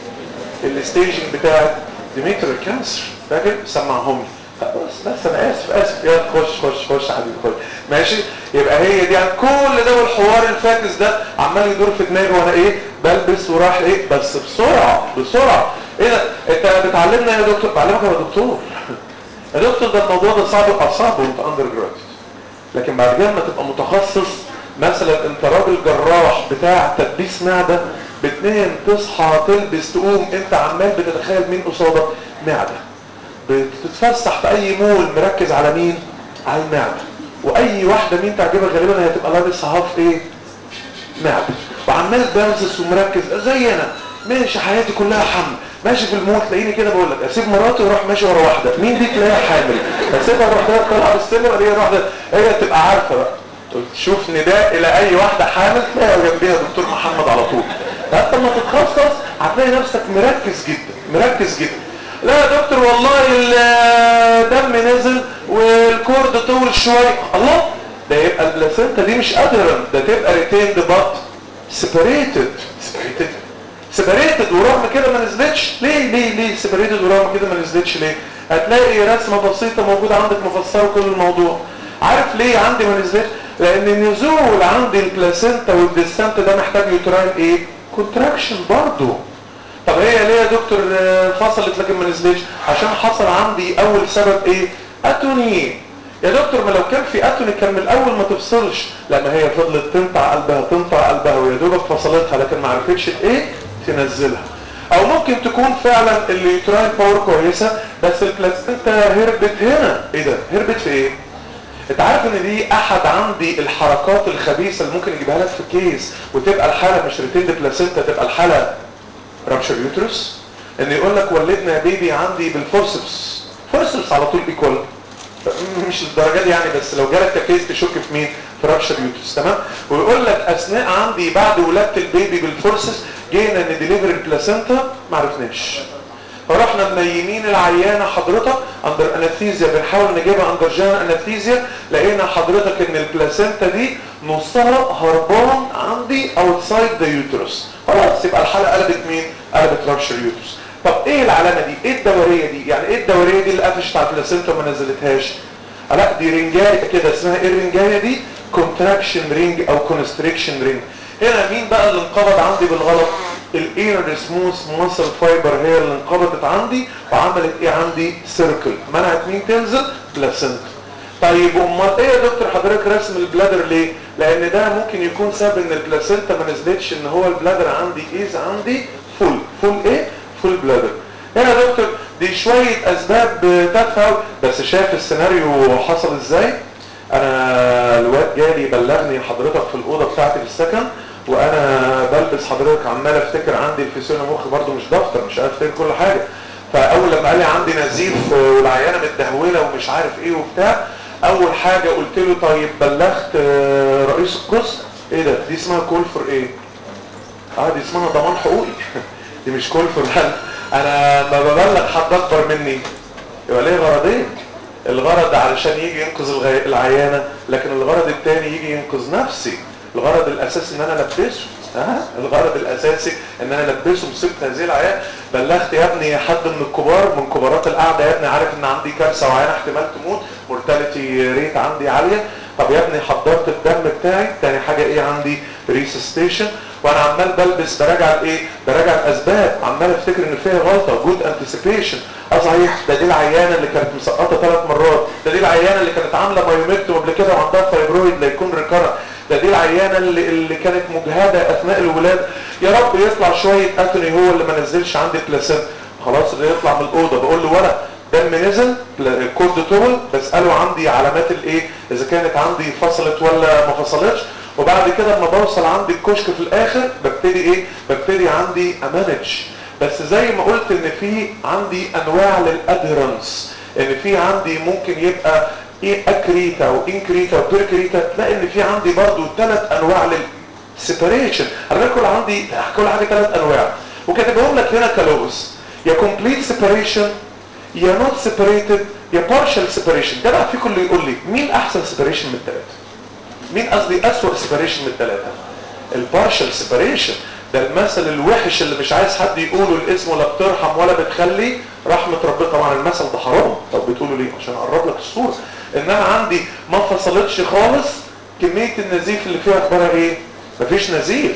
S2: الستيجنج بتاع ديمتري كانسر فاكر سمعهم لي بس بس انا اسف اسف يلا خش خش خش يا حبيبي خش ماشي يبقى هي دي يعني كل ده والحوار الفاكس ده عمال يدور في دماغي وانا ايه بلبس وراح ايه بس بسرعه بسرعه ايه ده انت بتعلمنا يا دكتور بعلمك يا دكتور يا دكتور ده الموضوع ده صعب اصعب وانت اندر جراد لكن بعد كده لما تبقى متخصص مثلا انت راجل جراح بتاع تدبيس معده بتنام تصحى تلبس تقوم انت عمال بتتخيل مين قصادك معده بتتفسح في اي مول مركز على مين على المعده واي واحده مين تعجبك غالبا هي هتبقى لابس هاف ايه معده وعمال بنزس ومركز زي انا ماشي حياتي كلها حمل ماشي في الموت تلاقيني كده بقول لك اسيب مراتي واروح ماشي ورا واحده مين دي تلاقيها حامل اسيبها اروح طالعه بالسلم الاقيها واحده هي تبقى عارفه بقى تشوف نداء الى اي واحده حامل تلاقيها جنبيها دكتور محمد على طول حتى لما تتخصص هتلاقي نفسك مركز جدا مركز جدا لا يا دكتور والله الدم نزل والكورد طول شويه الله ده يبقى البلاسينتا دي مش ادهرنت ده تبقى ريتيند بط سيبريتد سيبريتد سيبريتد ورغم كده ما نزلتش ليه ليه ليه سيبريتد ورغم كده ما نزلتش ليه هتلاقي رسمه بسيطه موجوده عندك مفسره كل الموضوع عارف ليه عندي ما نزلتش لان النزول عندي البلاسينتا والديستانت ده محتاج يوتراين ايه كونتراكشن برضه طب هي ليه يا دكتور فصلت لكن ما نزلتش عشان حصل عندي اول سبب ايه اتوني يا دكتور ما لو كان في اتوني كان من الاول ما تفصلش لما هي فضلت تنطع قلبها تنطع قلبها ويا دوبك فصلتها لكن ما عرفتش ايه تنزلها او ممكن تكون فعلا اليوتراين باور كويسه بس البلاسينتا هربت هنا ايه ده هربت في ايه انت عارف ان دي احد عندي الحركات الخبيثه اللي ممكن يجيبها لك في كيس وتبقى الحاله مش ريتيند بلاسينتا تبقى الحاله رابشر يوترس ان يقول لك ولدنا يا بيبي عندي بالفورسبس فورسبس على طول ايكوال مش للدرجه دي يعني بس لو جالك كيس تشك في مين في رابشر يوترس تمام ويقول لك اثناء عندي بعد ولاده البيبي بالفورسس جينا نديليفر البلاسينتا ما عرفناش فرحنا منيمين العيانه حضرتك اندر انستيزيا بنحاول نجيبها اندر جان انستيزيا لقينا حضرتك ان البلاسينتا دي نصها هربان عندي اوتسايد ذا يوترس خلاص يبقى الحاله قلبت مين قلبت رابشر يوترس طب ايه العلامه دي ايه الدوريه دي يعني ايه الدوريه دي اللي قفشت على البلاسينتا وما نزلتهاش لا دي رنجايه كده اسمها ايه الرنجايه دي كونتراكشن رينج او كونستريكشن رينج هنا مين بقى اللي انقبض عندي بالغلط الانر سموث ماسل فايبر هي اللي انقبضت عندي وعملت ايه عندي سيركل منعت مين تنزل بلاسينتا طيب امال ايه يا دكتور حضرتك رسم البلادر ليه لان ده ممكن يكون سبب ان البلاسينتا ما نزلتش ان هو البلادر عندي ايز عندي فول فول ايه فول بلادر ايه يا دكتور دي شويه اسباب تافهه بس شايف السيناريو حصل ازاي انا الواد جالي بلغني حضرتك في الاوضه بتاعتي في السكن وانا بلبس حضرتك عمال افتكر عندي الفسيون مخ برضو مش دفتر مش عارف افتكر كل حاجه فاول لما قال لي عندي نزيف والعيانه متدهوله ومش عارف ايه وبتاع اول حاجه قلت له طيب بلغت رئيس القسم ايه ده دي اسمها كول فور ايه اه دي اسمها ضمان حقوقي دي مش كول فور هل انا ما ببلغ حد اكبر مني يبقى ليه غرضين الغرض علشان يجي ينقذ العيانه لكن الغرض الثاني يجي ينقذ نفسي الغرض الاساسي ان انا البسه ها الغرض الاساسي ان انا البسه مصيبه هذه العيان بلغت يا ابني حد من الكبار من كبارات القعده يا ابني عارف ان عندي كارثه وعيان احتمال تموت مورتاليتي ريت عندي عاليه طب يا ابني حضرت الدم بتاعي تاني حاجه ايه عندي ريسستيشن وانا عمال بلبس براجع الايه براجع الاسباب عمال افتكر ان فيها غلطه جود انتسيبيشن اه صحيح ده دي العيانه اللي كانت مسقطه ثلاث مرات ده دي العيانه اللي كانت عامله مايوميكتوم قبل كده وعندها فايبرويد لا يكون ريكارنت ده دي العيانه اللي, اللي كانت مجهده اثناء الولاده يا رب يطلع شويه اتوني هو اللي ما نزلش عندي بلاسنتا خلاص اللي يطلع من الاوضه بقول له ولا دم نزل كورد توبل بساله عندي علامات الايه اذا كانت عندي فصلت ولا ما فصلتش وبعد كده لما بوصل عندي الكشك في الاخر ببتدي ايه ببتدي عندي امانج بس زي ما قلت ان في عندي انواع للادهرنس ان في عندي ممكن يبقى ايه اكريتا وانكريتا وبيركريتا تلاقي ان في عندي برضو ثلاث انواع للسيبريشن انا كل عندي كل حاجه ثلاث انواع وكاتبهم لك هنا كلوز يا كومبليت سيبريشن يا نوت سيبريتد يا بارشال سيبريشن جدع في كله يقول لي مين احسن سيبريشن من الثلاثه مين قصدي اسوأ سيبريشن من الثلاثه البارشال سيبريشن ده المثل الوحش اللي مش عايز حد يقوله الاسم ولا بترحم ولا بتخلي رحمة ربنا طبعا المثل ده حرام طب بتقوله ليه عشان اقرب لك الصورة ان انا عندي ما فصلتش خالص كمية النزيف اللي فيها اخبارها ايه مفيش نزيف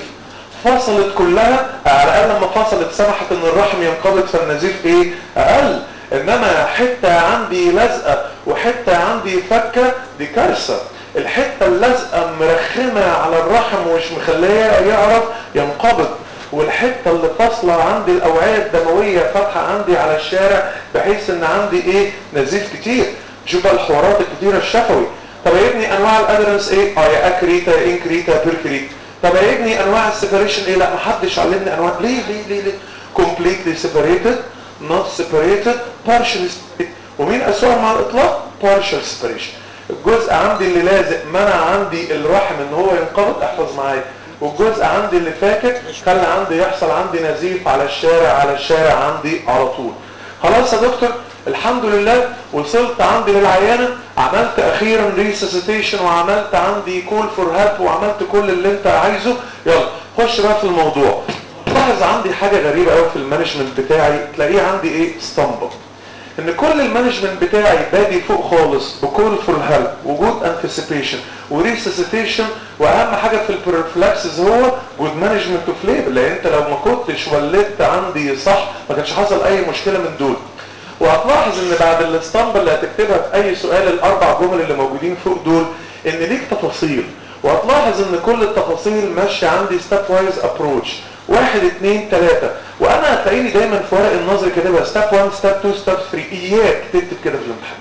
S2: فصلت كلها على الاقل لما فصلت سمحت ان الرحم ينقبض فالنزيف ايه اقل انما حتة عندي لازقة وحتة عندي فكة دي كارثة الحتة اللازقة مرخمة على الرحم ومش مخليه يعرف ينقبض والحتة اللي فاصلة عندي الأوعية الدموية فاتحة عندي على الشارع بحيث ان عندي ايه نزيف كتير شوف بقى الحوارات الكتيرة الشفوي طب يا ابني انواع الادرنس ايه اه يا اكريتا يا انكريتا يا بيركريتا طب يا ابني انواع السيبريشن ايه لا محدش علمني انواع ليه ليه ليه ليه completely separated not separated partially separated ومين اسوأ مع الاطلاق partial separation الجزء عندي اللي لازق منع عندي الرحم ان هو ينقبض احفظ معايا والجزء عندي اللي فاكك خلى عندي يحصل عندي نزيف على الشارع على الشارع عندي على طول خلاص يا دكتور الحمد لله وصلت عندي للعيانة عملت اخيرا ريسيسيتيشن وعملت عندي كول فور هيلب وعملت كل اللي انت عايزه يلا خش بقى في الموضوع لاحظ عندي حاجة غريبة قوي في المانجمنت بتاعي تلاقيه عندي ايه اسطمبة ان كل المانجمنت بتاعي بادي فوق خالص بكول فور هيلب وجود انتسيبيشن وريسيسيتيشن واهم حاجه في البروفلاكسز هو جود مانجمنت اوف ليبر لان انت لو ما كنتش ولدت عندي صح ما كانش حصل اي مشكله من دول وهتلاحظ ان بعد الاسطمبه اللي هتكتبها في اي سؤال الاربع جمل اللي موجودين فوق دول ان ليك تفاصيل وهتلاحظ ان كل التفاصيل ماشيه عندي ستيب وايز ابروتش واحد اثنين ثلاثة وانا هتلاقيني دايما في ورق النظر كاتبها ستيب 1 ستيب 2 ستيب 3 اياك تكتب كده في الامتحان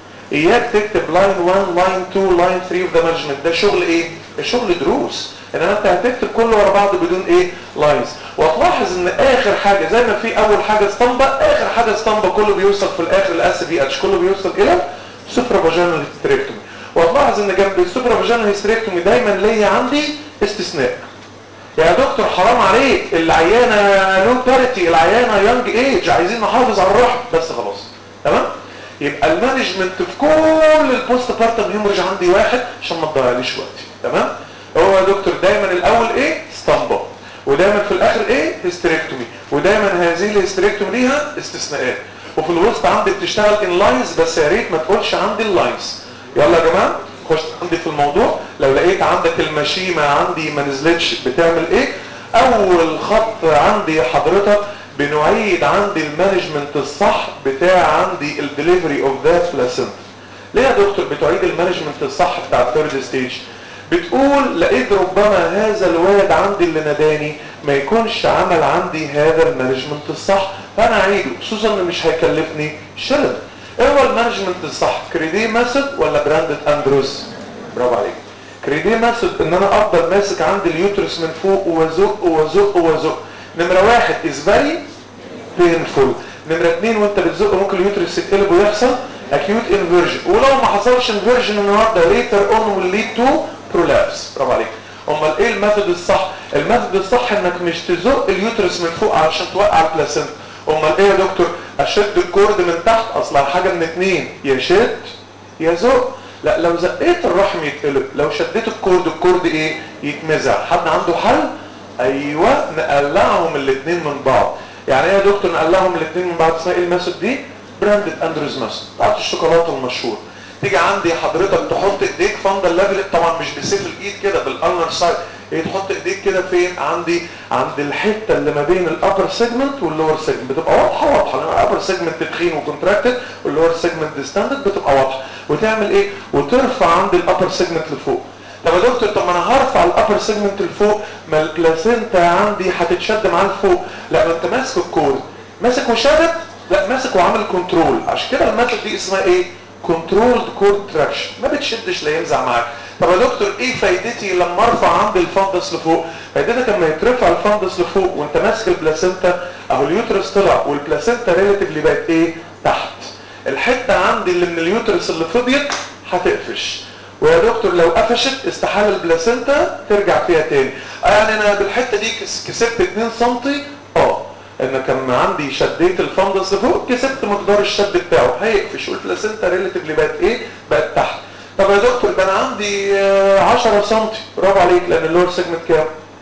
S2: اياك تكتب لاين 1 لاين 2 لاين 3 اوف ذا مانجمنت ده شغل ايه ده شغل دروس انما انت هتكتب كله ورا بعض بدون ايه لاينز وهتلاحظ ان اخر حاجه زي ما في اول حاجه اسطمبه اخر حاجه اسطمبه كله بيوصل في الاخر لاس بي اتش كله بيوصل الى سوبرا فاجينال هيستريكتومي وهتلاحظ ان جنب السوبرا فاجينال هيستريكتومي دايما ليا عندي استثناء يا دكتور حرام عليك العيانه لو باريتي العيانه يونج ايج عايزين نحافظ على الرحم بس خلاص تمام يبقى المانجمنت في كل البوست بارتم هيموريج عندي واحد عشان ما تضيعليش وقتي تمام هو يا دكتور دايما الاول ايه اسطمبه ودايما في الاخر ايه هيستريكتومي ودايما هذه الهيستريكتومي ليها استثناءات وفي الوسط عندي بتشتغل ان لاينز بس يا ريت ما تقولش عندي اللاينز يلا يا جماعه خش عندي في الموضوع لو لقيت عندك المشيمه عندي ما نزلتش بتعمل ايه اول خط عندي حضرتك بنعيد عندي المانجمنت الصح بتاع عندي الدليفري اوف ذا بلاسنت ليه يا دكتور بتعيد المانجمنت الصح بتاع الثيرد ستيج بتقول لقيت ربما هذا الواد عندي اللي ناداني ما يكونش عمل عندي هذا المانجمنت الصح فانا اعيده خصوصا انه مش هيكلفني شلل ايه هو المانجمنت الصح كريدي ميثود ولا براندد اندروز برافو عليك كريدي ميثود ان انا افضل ماسك عندي اليوترس من فوق وازق وازق وازق نمره واحد از فيري بينفول نمره اثنين وانت بتزق ممكن اليوترس يتقلب ويحصل اكيوت انفيرجن ولو ما حصلش انفيرجن النهارده ليتر اون ويل ليد تو برولابس برافو عليك امال ايه الميثود الصح الميثود الصح انك مش تزق اليوترس من فوق علشان توقع البلاسنتا امال ايه يا دكتور اشد الكورد من تحت اصلا حاجه من اتنين يا شد يا زق لا لو زقيت الرحم يتقلب لو شديت الكورد الكورد ايه يتمزع حد عنده حل ايوه نقلعهم الاثنين من بعض يعني ايه يا دكتور نقلعهم الاثنين من بعض اسمها ايه الميثود دي براندد اندروز ميثود بتاعت الشوكولاته المشهور تيجي عندي حضرتك تحط ايديك فاندل ليفل طبعا مش بسيف الايد كده بالانر سايد ايه تحط ايديك كده فين عندي عند الحته اللي ما بين الابر سيجمنت واللور سيجمنت بتبقى واضحه واضحه لان الابر سيجمنت تخين وكونتراكتد واللور سيجمنت ديستاندد بتبقى واضحه وتعمل ايه وترفع عند الابر سيجمنت لفوق طب يا دكتور طب ما انا هرفع الابر سيجمنت لفوق ما البلاسينتا عندي هتتشد معاه لفوق لا ما انت ماسك الكورد ماسك وشادد لا ماسك وعامل كنترول عشان كده الميثود دي اسمها ايه كنترولد كورد تراكشن ما بتشدش لا ينزع معاك طب يا دكتور ايه فايدتي لما ارفع عندي الفندس لفوق فايدتك لما يترفع الفندس لفوق وانت ماسك البلاسينتا اهو اليوترس طلع والبلاسينتا ريلاتيفلي بقت ايه تحت الحته عندي اللي من اليوترس اللي فضيت هتقفش ويا دكتور لو قفشت استحاله البلاسينتا ترجع فيها تاني يعني انا بالحته دي كسبت 2 سم اه ان كان عندي شديت الفندس لفوق كسبت مقدار الشد بتاعه هيقفش والبلاسينتا ريلاتيفلي بقت ايه بقت تحت طب يا دكتور ده انا عندي 10 سم برافو عليك لان اللور سيجمنت كام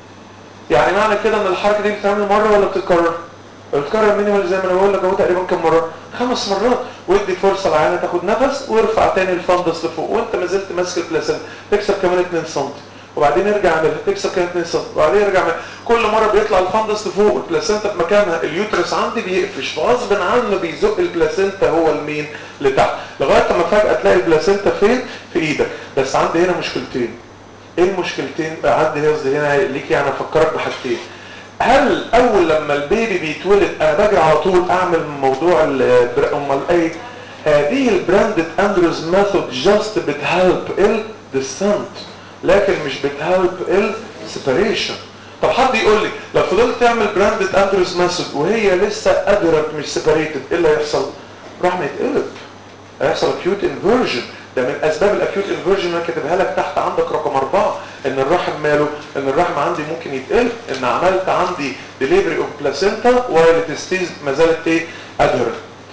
S2: يعني معنى كده ان الحركه دي بتتعمل مره ولا بتتكرر بتتكرر مينيمال زي ما انا بقول لك اهو تقريبا كم مره خمس مرات وادي فرصه العيانه تاخد نفس وارفع تاني الفندس لفوق وانت ما زلت ماسك البلاسينتا تكسب كمان 2 سم وبعدين يرجع اعملها تكسب كمان 2 سم وبعدين يرجع عملها. كل مره بيطلع الفندس لفوق والبلاسينتا في مكانها اليوترس عندي بيقفش فغصب عنه بيزق البلاسينتا هو المين لتحت لغايه ما فجاه تلاقي البلاسينتا فين في ايدك بس عندي هنا مشكلتين ايه المشكلتين عندي قصدي هنا ليك يعني افكرك بحاجتين هل اول لما البيبي بيتولد انا بجري على طول اعمل موضوع امال ايه هذه البراندد اندروز ميثود جاست بتهلب الديسنت لكن مش بتهلب السيبريشن طب حد يقول لي لو فضلت تعمل براندد اندروز ميثود وهي لسه ادرنت مش سيبريتد ايه اللي هيحصل؟ راح ما يتقلب هيحصل اكيوت انفيرجن ده من اسباب الاكيوت انفيرجن انا كاتبها لك تحت عندك رقم اربعه ان الرحم ماله ان الرحم عندي ممكن يتقل ان عملت عندي ديليفري اوف بلاسينتا وايل تستيز ما زالت ايه ادهر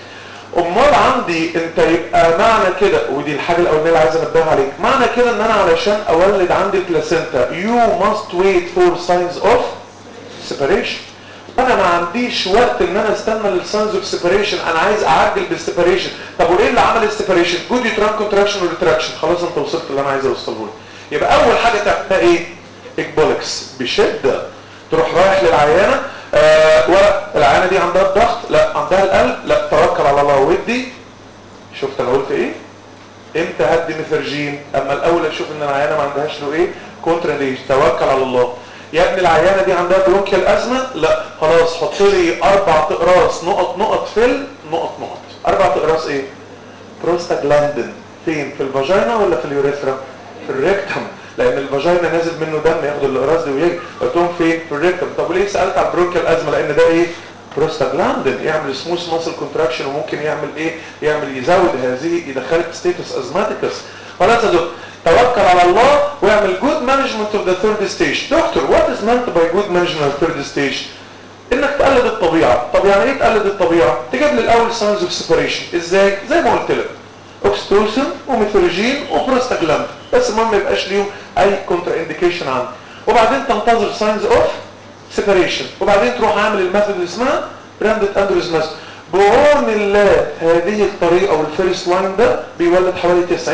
S2: امال عندي انت يبقى معنى كده ودي الحاجه الاولانيه اللي عايز انبه عليك معنى كده ان انا علشان اولد عندي بلاسينتا يو ماست ويت فور ساينز اوف سيبريشن انا ما عنديش وقت ان انا استنى للساينز اوف سيبريشن انا عايز اعجل بالسيبريشن طب وايه اللي عمل السيبريشن جود يوتران كونتراكشن وريتراكشن خلاص انت وصلت اللي انا عايز اوصله لك يبقى اول حاجه تعملها ايه اكبولكس بشده تروح رايح للعيانه آه ورق العيانه دي عندها الضغط لا عندها القلب لا توكل على الله ودي شفت انا قلت ايه امتى هدي ميثرجين اما الاول اشوف ان العيانه ما عندهاش له ايه كونترا توكل على الله يا ابني العيانه دي عندها برونكيال ازمه لا خلاص حط لي اربع اقراص نقط نقط فل نقط نقط اربع اقراص ايه بروستاجلاندين فين في الفاجينا ولا في اليوريثرا في الريكتم لان الفاجينا نازل منه دم ياخد الاقراص دي ويجي قلت لهم فين في الريكتم طب وليه سالت على البرونكيال ازمه لان ده ايه بروستاجلاندين يعمل سموث ماسل كونتراكشن وممكن يعمل ايه يعمل يزود هذه يدخلك ستيتس ازماتيكس خلاص يا دكتور توكل على الله واعمل جود مانجمنت اوف ذا ثيرد ستيج دكتور وات از مانت باي جود مانجمنت اوف ثيرد ستيج انك تقلد الطبيعه طب يعني ايه تقلد الطبيعه تجيب لي الاول ساينز اوف سيبريشن ازاي زي ما قلت لك اوكستوسن وميثورجين وبروستاجلاند بس المهم ما يبقاش ليهم اي كونترا انديكيشن عندي وبعدين تنتظر ساينز اوف سيبريشن وبعدين تروح عامل الميثود اللي اسمها براندد اندروز ميثود بعون الله هذه الطريقة والفيرست لاين ده بيولد حوالي 90%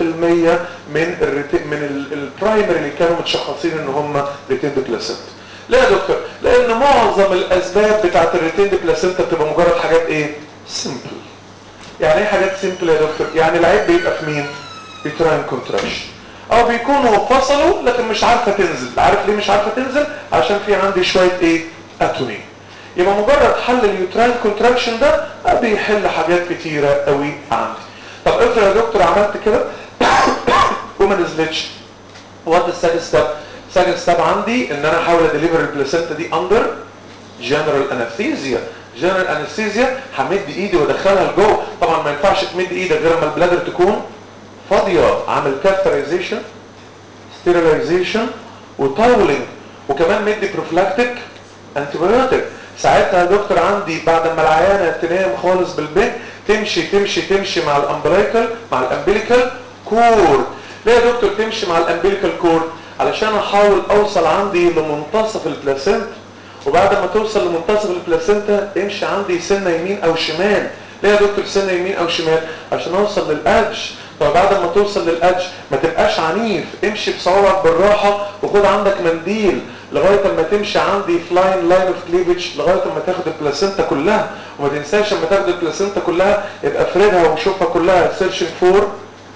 S2: من الريت... من البرايمري اللي كانوا متشخصين ان هم ريتيند بلاسنت لا يا دكتور لان معظم الاسباب بتاعت الريتيند بلاسنتا بتبقى مجرد حاجات ايه سيمبل يعني ايه حاجات سيمبل يا دكتور يعني العيب بيبقى في مين يوتراين كونتراكشن او بيكونوا فصلوا لكن مش عارفه تنزل عارف ليه مش عارفه تنزل عشان في عندي شويه ايه اتوني يبقى مجرد حل اليوتراين كونتراكشن ده بيحل حاجات كتيره قوي عندي طب افرض يا دكتور عملت كده وما نزلتش وات السكند ستيب سكند ستيب عندي ان انا احاول اديليفر البلاسينتا دي اندر جنرال انستيزيا جنرال انستيزيا همد ايدي وادخلها لجوه طبعا ما ينفعش تمد ايدك غير لما البلادر تكون فاضيه عامل كاثرايزيشن ستيرلايزيشن وتاولينج وكمان مدي بروفلاكتيك انتيبيوتيك ساعتها يا دكتور عندي بعد ما العيانه تنام خالص بالبيت تمشي تمشي تمشي مع الامبليكال مع الامبليكال كورد ليه يا دكتور تمشي مع الامبليكال كورد علشان احاول اوصل عندي لمنتصف البلاسينتا وبعد ما توصل لمنتصف البلاسينتا امشي عندي سنه يمين او شمال ليه يا دكتور سنه يمين او شمال عشان اوصل للادج طب بعد ما توصل للادج ما تبقاش عنيف امشي بصوابعك بالراحه وخد عندك منديل لغايه اما تمشي عندي في لاين لاين اوف كليفج لغايه اما تاخد البلاسينتا كلها وما تنساش اما تاخد البلاسينتا كلها يبقى افردها وشوفها كلها سيرشنج فور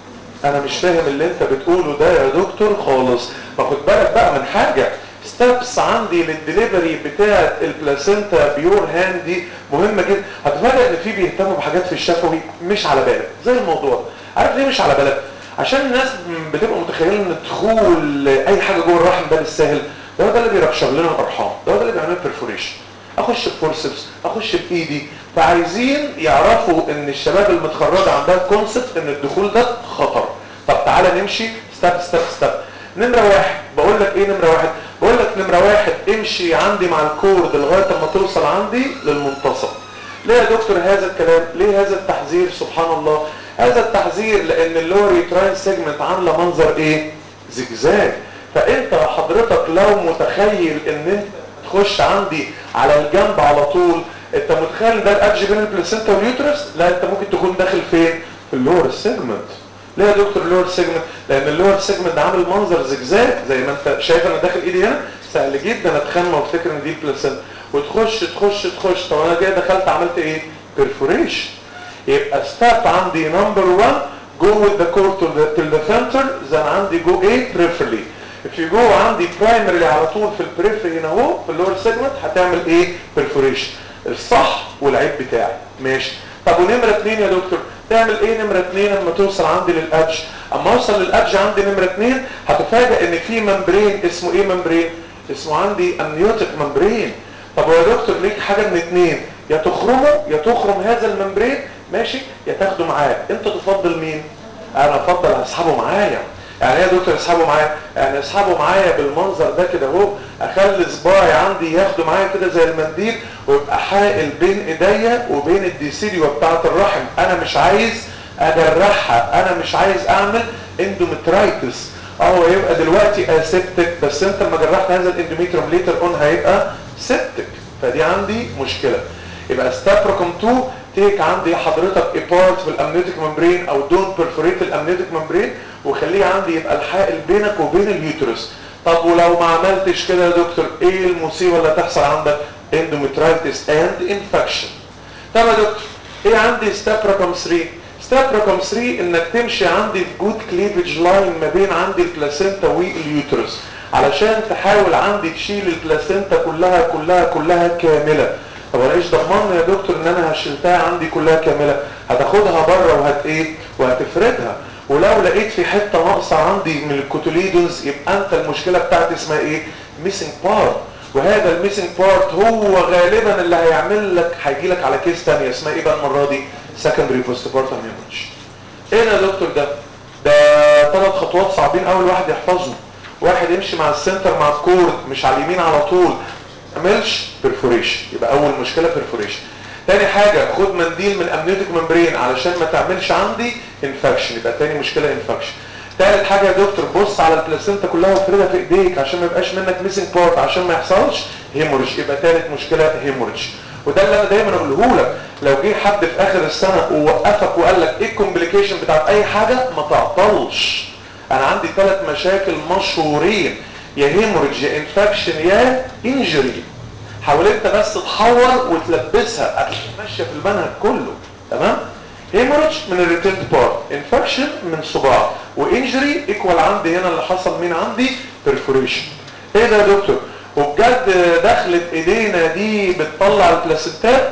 S2: انا مش فاهم اللي انت بتقوله ده يا دكتور خالص فخد بالك بقى من حاجه ستابس عندي للدليفري بتاعه البلاسينتا بيور هاند دي مهمه جدا هتفاجئ ان في بيهتموا بحاجات في الشفوي مش على بالك زي الموضوع ده عارف ليه مش على بالك عشان الناس بتبقى متخيله ان دخول اي حاجه جوه الرحم ده بالسهل ده هو ده اللي بيركشر لنا الارحام ده هو ده اللي بيعمل بيرفوريشن اخش بفورسبس اخش بايدي فعايزين يعرفوا ان الشباب المتخرجه عندها كونسبت ان الدخول ده خطر طب تعالى نمشي ستيب ستيب ستيب نمره واحد بقول لك ايه نمره واحد بقول لك نمره واحد امشي عندي مع الكورد لغايه اما توصل عندي للمنتصف ليه يا دكتور هذا الكلام ليه هذا التحذير سبحان الله هذا التحذير لان اللور يوتراين سيجمنت عامله منظر ايه زجزاج فانت حضرتك لو متخيل ان انت تخش عندي على الجنب على طول انت متخيل ده الادج بين البلاسينتا واليوترس لا انت ممكن تكون داخل فين في اللور سيجمنت ليه يا دكتور اللور سيجمنت لان اللور سيجمنت ده عامل منظر زجزاج زي ما انت شايف انا داخل ايدي هنا سهل جدا اتخمى وافتكر ان دي البلاسينتا وتخش تخش تخش طب انا جاي دخلت عملت ايه بيرفوريشن يبقى ستارت عندي نمبر 1 go with the core to the, till the center then عندي go ايه peripherally if you go عندي primarily على طول في البريفري هنا اهو في اللور سيجمنت هتعمل ايه perforation الصح والعيب بتاعي ماشي طب ونمره اثنين يا دكتور تعمل ايه نمره اثنين لما توصل عندي للادج اما اوصل للادج عندي نمره اثنين هتفاجئ ان في ممبرين اسمه ايه ممبرين اسمه عندي امنيوتيك ممبرين طب يا دكتور ليك حاجه من اثنين يا تخرمه يا تخرم هذا الممبرين ماشي يا تاخده معاك انت تفضل مين انا افضل اسحبه معايا يعني ايه يا دكتور اسحبه معايا يعني اسحبه معايا بالمنظر ده كده اهو اخلي صباعي عندي ياخده معايا كده زي المنديل ويبقى حائل بين ايديا وبين الديسيريو بتاعه الرحم انا مش عايز اجرحها انا مش عايز اعمل اندومترايتس اه يبقى دلوقتي اسيبتك بس انت لما جرحت هذا الاندوميتريوم ليتر اون هيبقى سيبتك فدي عندي مشكله يبقى ستيب رقم 2 تيك عندي حضرتك ابارت في الامنيوتيك ممبرين او دون بيرفوريت الامنيوتيك ممبرين وخليه عندي يبقى الحائل بينك وبين اليوترس طب ولو ما عملتش كده يا دكتور ايه المصيبه اللي هتحصل عندك اندومترايتس اند انفكشن طب يا دكتور ايه عندي ستيب رقم 3 ستيب رقم 3 انك تمشي عندي في جود كليفج لاين ما بين عندي البلاسينتا واليوترس علشان تحاول عندي تشيل البلاسينتا كلها كلها كلها كامله طب انا ايش ضمني يا دكتور ان انا هشيلتها عندي كلها كامله هتاخدها بره وهت ايه وهتفردها ولو لقيت في حته ناقصه عندي من الكوتوليدونز يبقى انت المشكله بتاعتي اسمها ايه ميسنج بارت وهذا الميسنج بارت هو غالبا اللي هيعمل لك هيجي لك على كيس ثانيه اسمها ايه بقى المره دي سكندري بوست بارتم هيموريدج ايه ده يا دكتور ده ده ثلاث خطوات صعبين قوي الواحد يحفظهم واحد يمشي مع السنتر مع الكورد مش على اليمين على طول تعملش بيرفوريشن يبقى اول مشكله بيرفوريشن تاني حاجة خد منديل من امنيوتيك ممبرين علشان ما تعملش عندي انفكشن يبقى تاني مشكلة انفكشن تالت حاجة يا دكتور بص على البلاسينتا كلها وافردها في ايديك عشان ما يبقاش منك ميسنج بارت عشان ما يحصلش هيموريج يبقى تالت مشكلة هيموريج وده اللي انا دايما اقوله لك لو جه حد في اخر السنة ووقفك وقال لك ايه الكومبليكيشن بتاعت اي حاجة ما تعطلش انا عندي ثلاث مشاكل مشهورين يا هيموريج يا انفكشن يا انجري حاول انت بس تحور وتلبسها قبل ماشيه في المنهج كله تمام هيموريج من الريتيند بارت انفكشن من صباع وانجري ايكوال عندي هنا اللي حصل مين عندي بيرفوريشن ايه ده يا دكتور وبجد دخلت ايدينا دي بتطلع البلاسنتات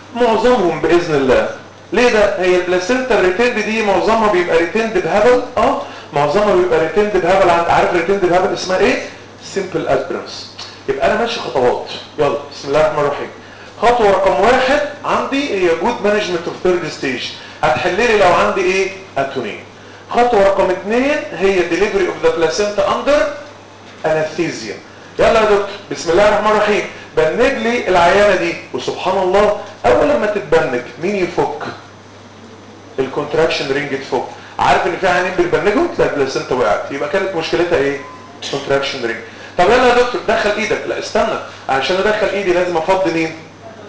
S2: معظمهم باذن الله ليه ده هي البلاسنتا الريتيند دي معظمها بيبقى ريتيند بهبل اه معظمها بيبقى ريتيند بهبل عارف ريتيند بهبل اسمها ايه سيمبل اسبرنس يبقى انا ماشي خطوات يلا بسم الله الرحمن الرحيم خطوه رقم واحد عندي هي جود مانجمنت اوف ثيرد ستيج هتحل لي لو عندي ايه اتونين خطوه رقم اثنين هي ديليفري اوف ذا بلاسينتا اندر انستيزيا يلا يا دكتور بسم الله الرحمن الرحيم بنج لي العيانه دي وسبحان الله اول لما تتبنج مين يفك الكونتراكشن رينج تفك عارف ان في عيانين بيتبنجوا تلاقي البلاسينتا وقعت يبقى كانت مشكلتها ايه كونتراكشن رينج طب يلا يا دكتور دخل ايدك لا استنى عشان ادخل ايدي لازم افضي مين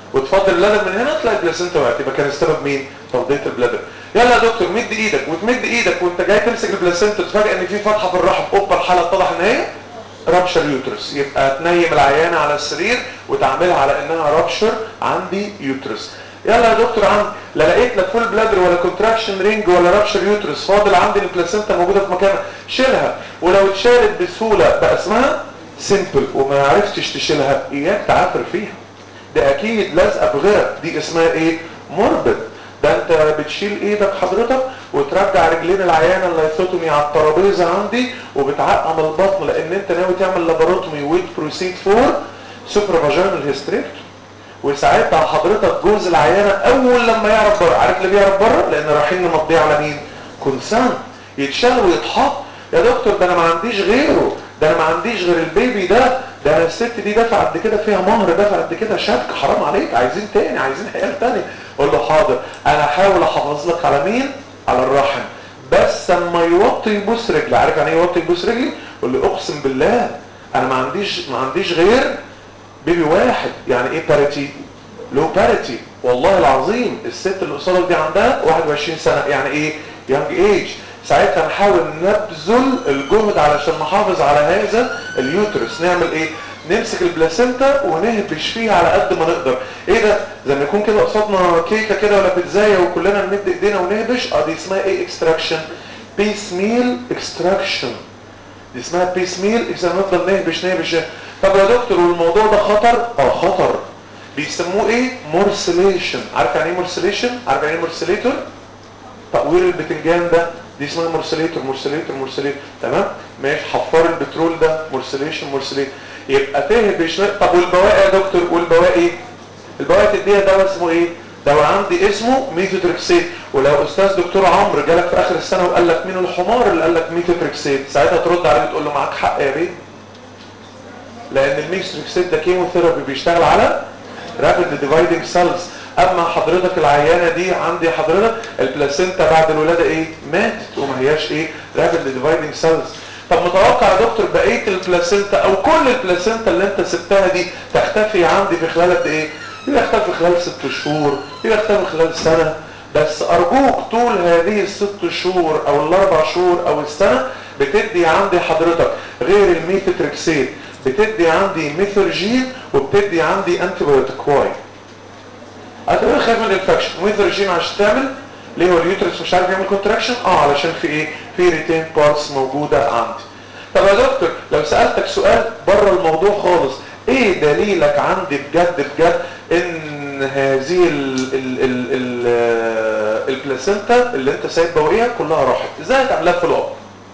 S2: وتفضل اللبن من هنا تلاقي البلاسنتا وقعت يبقى كان السبب مين تفضيه البلادر يلا يا دكتور مد ايدك وتمد ايدك وانت جاي تمسك البلاسنتا تتفاجئ ان في فتحه في الرحم اوبا الحاله اتضح ان هي رابشر يوترس يبقى تنيم العيانه على السرير وتعملها على انها رابشر عندي يوترس يلا يا دكتور عندي لا لقيت لك فول بلادر ولا كونتراكشن رينج ولا رابشر يوترس فاضل عندي البلاسنتا موجوده في مكانها شيلها ولو اتشالت بسهوله بقى اسمها سيمبل وما عرفتش تشيلها اياك تعافر فيها ده اكيد لازقه بغيرك دي اسمها ايه موربد ده انت بتشيل ايدك حضرتك وترجع رجلين العيانه اللايثوتومي على الترابيزه عندي وبتعقم البطن لان انت ناوي تعمل لاباروتومي ويت بروسيد فور سوبر فاجينال هيستريكتومي وساعتها حضرتك جوز العيانه اول لما يعرف بره عارف اللي بيعرف بره لان رايحين نمضيه على مين كونسان يتشال ويتحط يا دكتور ده انا ما عنديش غيره ده انا ما عنديش غير البيبي ده ده انا الست دي دفع قد كده فيها مهر دفع قد كده شبكه حرام عليك عايزين تاني عايزين عيال تاني اقول له حاضر انا هحاول احافظ لك على مين على الرحم بس اما يوطي يبوس رجلي عارف يعني ايه يوطي يبوس رجلي يقول لي اقسم بالله انا ما عنديش ما عنديش غير بيبي واحد يعني ايه باريتي لو باريتي والله العظيم الست اللي قصادك دي عندها 21 سنه يعني ايه يونج ايج ساعتها نحاول نبذل الجهد علشان نحافظ على هذا اليوترس نعمل ايه نمسك البلاسينتا ونهبش فيها على قد ما نقدر ايه ده زي ما يكون كده قصادنا كيكه كده ولا بيتزايه وكلنا نمد ايدينا ونهبش اه دي اسمها ايه اكستراكشن بيس ميل اكستراكشن دي اسمها بيس ميل اذا نفضل نهبش نهبش طب يا دكتور والموضوع ده خطر اه خطر بيسموه ايه مورسليشن عارف يعني ايه مورسليشن عارف يعني ايه مورسليتور تقوير البتنجان ده دي اسمها مرسليتور مرسليتور مرسليتور تمام ماشي حفار البترول ده مرسليشن مرسليتور يبقى تهبش طب والبواقي يا دكتور والبواقي البواقي تديها دواء اسمه ايه دواء عندي اسمه ميثوتريكسيت ولو استاذ دكتور عمرو جالك في اخر السنه وقال لك مين الحمار اللي قال لك ميثوتريكسيت ساعتها ترد عليه وتقول له معاك حق يا بيه لان الميثوتريكسيت ده كيموثيرابي بيشتغل على رابيد ديفايدنج سيلز اما حضرتك العيانه دي عندي حضرتك البلاسينتا بعد الولاده ايه ماتت وما هياش ايه رابيد ديفايدنج سيلز طب متوقع يا دكتور بقيه البلاسينتا او كل البلاسينتا اللي انت سبتها دي تختفي عندي في خلال قد ايه دي تختفي خلال ست شهور دي تختفي خلال سنه بس ارجوك طول هذه الست شهور او الاربع شهور او السنه بتدي عندي حضرتك غير الميثوتريكسيت بتدي عندي ميثورجين وبتدي عندي انتي بايوتيك واي هتبقى خايف من الانفكشن ميثورجين عشان تعمل ليه هو اليوترس مش عارف يعمل كونتراكشن اه علشان في ايه في ريتين بارتس موجوده عندي طب يا دكتور لو سالتك سؤال بره الموضوع خالص ايه دليلك عندي بجد بجد ان هذه ال ال ال ال البلاسينتا اللي انت سايب بواقيها كلها راحت ازاي هتعملها في الاب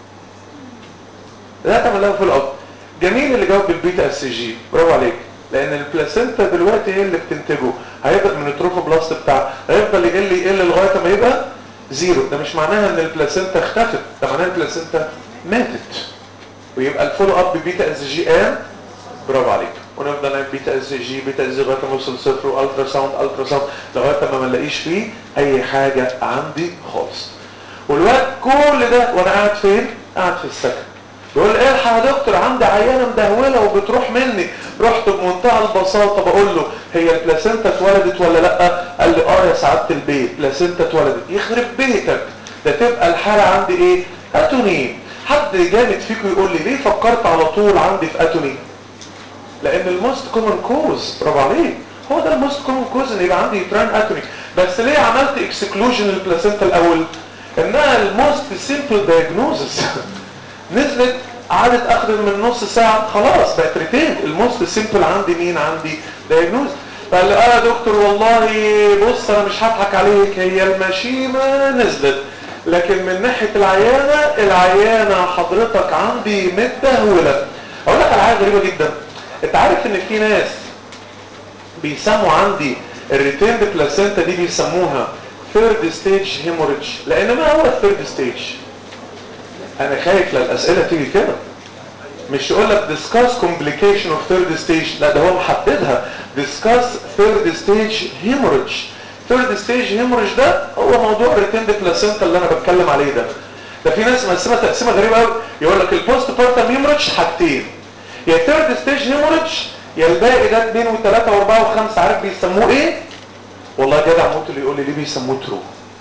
S2: ازاي هتعملها في الاب جميل اللي جاوب بالبيتا اس جي برافو عليك لان البلاسينتا دلوقتي هي اللي بتنتجه هيبدا من التروفوبلاست بتاعه هيفضل يقل يقل لغايه ما يبقى زيرو ده مش معناها ان البلاسينتا اختفت ده معناها البلاسينتا ماتت ويبقى الفولو اب ببيتا اس جي ان برافو عليك ونفضل نعمل بيتا اس جي بيتا اس جي لغايه ما نوصل صفر والترا ساوند الترا ساوند لغايه ما ما نلاقيش فيه اي حاجه عندي خالص والوقت كل ده وانا قاعد فين؟ قاعد في السكن يقول لي الحق يا دكتور عندي عيانه مدهوله وبتروح مني رحت بمنتهى البساطه بقول له هي البلاسينتا اتولدت ولا لا قال لي اه يا سعاده البيت بلاسينتا اتولدت يخرب بيتك ده تبقى الحاله عندي ايه اتوني حد جامد فيكم يقول لي ليه فكرت على طول عندي في اتوني لان الموست كومن كوز برافو عليك هو ده الموست كومن كوز ان يبقى عندي يوتران اتوني بس ليه عملت اكسكلوجن للبلاسينتا الاول انها الموست سيمبل دايجنوزس نزلت قعدت اخد من نص ساعة خلاص بقت ريتين الموست سيمبل عندي مين عندي دايجنوز فقال لي اه يا دكتور والله بص انا مش هضحك عليك هي المشيمة نزلت لكن من ناحية العيانة العيانة حضرتك عندي متدهولة اقول لك على حاجة غريبة جدا انت عارف ان في ناس بيسموا عندي الريتيند بلاسينتا دي بيسموها ثيرد ستيج هيموريدج لان ما هو الثيرد ستيج انا خايف للاسئله تيجي كده مش يقول لك discuss complication of third stage لا ده هو محددها discuss third stage hemorrhage third stage hemorrhage ده هو موضوع الريتيند بلاسينتا اللي انا بتكلم عليه ده ده في ناس مقسمه تقسيمه غريبه قوي يقول لك البوست بارتم هيموريدج حاجتين يا ثيرد ستيج هيموريدج يا الباقي ده اثنين وثلاثة واربعة وخمسة عارف بيسموه ايه والله جدع موت اللي يقول لي ليه بيسموه ترو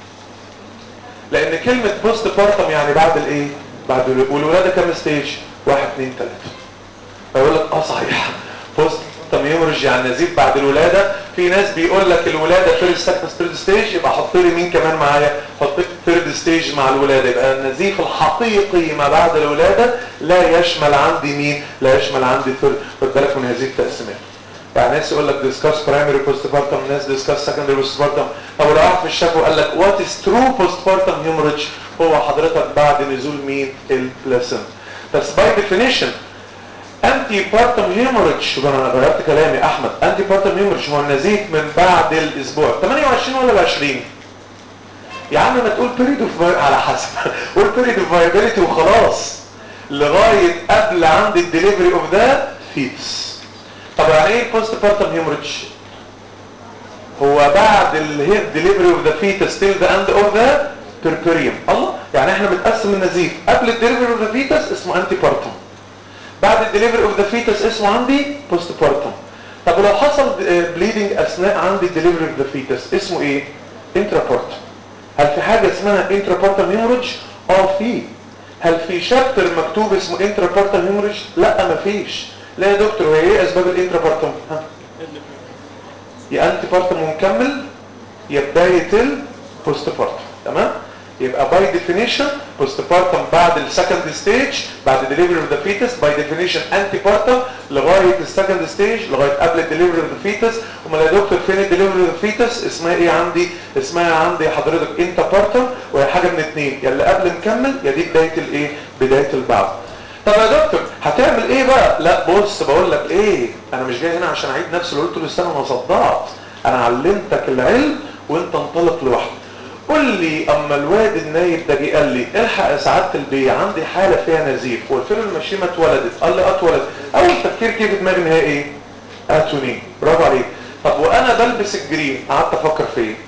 S2: لان كلمة بوست بارتم يعني بعد الايه بعد ال- والولادة كام ستيج واحد اثنين ثلاثة فيقول لك اه صحيح بوست بارتم هيموريج يعني نزيف بعد الولادة في ناس بيقول لك الولادة فيرست سكند ثيرد ستيج يبقى حط لي مين كمان معايا حط لي ثيرد ستيج مع الولادة يبقى النزيف الحقيقي ما بعد الولادة لا يشمل عندي مين لا يشمل عندي ثيرد خد بالك من هذه التقسيمات يعني ناس يقول لك ديسكاس برايمري بوست بارتم ناس ديسكاس سكندري بوست بارتم طب لو قعد في الشفا وقال لك وات از ترو بوست بارتم هيموريدج هو حضرتك بعد نزول مين البلاسنت بس باي ديفينيشن انتي بارتم هيموريدج شوف انا غيرت كلامي احمد انتي بارتم هيموريدج هو النزيف من بعد الاسبوع 28 ولا ب 20 يا عم ما تقول بيريد اوف على حسب قول بيريد اوف فايبيليتي وخلاص لغايه قبل عند الدليفري اوف ذا فيتس طب يعني ايه البوست بارتم هيموريدج هو بعد الدليفري اوف ذا فيتس تيل ذا اند اوف ذا بيربريوم الله يعني احنا بنقسم النزيف قبل الدليفري اوف ذا فيتس اسمه انتي بارتم بعد الدليفري اوف ذا فيتس اسمه عندي بوست بارتم طب لو حصل بليدنج اثناء عندي الدليفري اوف ذا فيتس اسمه ايه انترا بارتم هل في حاجه اسمها انترا بارتم هيموريدج اه في هل في شابتر مكتوب اسمه انترا بارتم هيموريدج لا مفيش لا يا دكتور هي ايه اسباب الانترا بارتم ها يا انتي بارتم ومكمل يا بدايه البوست بارتم تمام يبقى باي ديفينيشن بوست بارتم بعد السكند ستيج بعد ديليفري اوف ذا فيتس باي ديفينيشن انتي بارتم لغايه السكند ستيج لغايه قبل الدليفري اوف ذا فيتس امال يا دكتور فين الدليفري اوف ذا فيتس اسمها ايه عندي اسمها عندي حضرتك انت بارتم وهي حاجه من اثنين يا اللي قبل مكمل يا دي بدايه الايه بدايه البعض طب يا دكتور هتعمل ايه بقى لا بص بقول لك ايه انا مش جاي هنا عشان اعيد نفس اللي قلته للسنه انا صدعت انا علمتك العلم وانت انطلق لوحدك قول لي اما الواد النايب ده جه قال لي الحق يا سعاده البي عندي حاله فيها نزيف وقلت له المشيمه اتولدت قال لي اه اتولدت اول تفكير كيف في دماغي ان هي ايه اتوني برافو عليك طب وانا بلبس الجرين قعدت افكر في ايه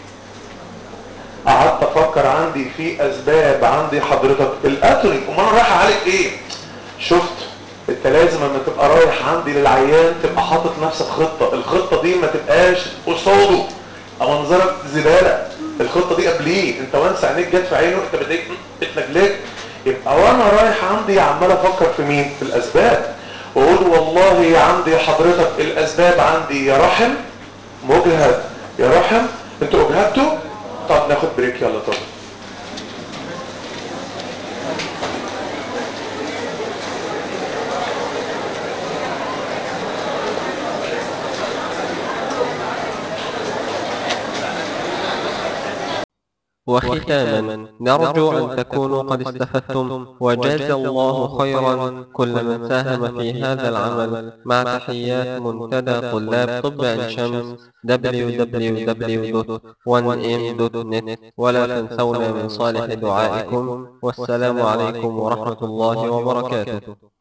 S2: قعدت افكر عندي في اسباب عندي حضرتك الاتوني امال انا رايح اعالج ايه شفت انت لازم لما تبقى رايح عندي للعيان تبقى حاطط نفسك خطه الخطه دي ما تبقاش قصاده او منظرك زباله الخطه دي قبليه انت وانس عينيك جت في عينه انت بديك اتنجلت يبقى وانا رايح عندي عمال افكر في مين في الاسباب واقول والله عندي حضرتك الاسباب عندي يا رحم مجهد يا رحم انتوا اجهدتوا طب ناخد بريك يلا طب
S1: وختاما نرجو أن تكونوا قد استفدتم وجاز الله خيرا كل من ساهم في هذا العمل مع تحيات منتدى طلاب طب عين شمس www.1m.net ولا تنسونا من صالح دعائكم والسلام عليكم ورحمة الله وبركاته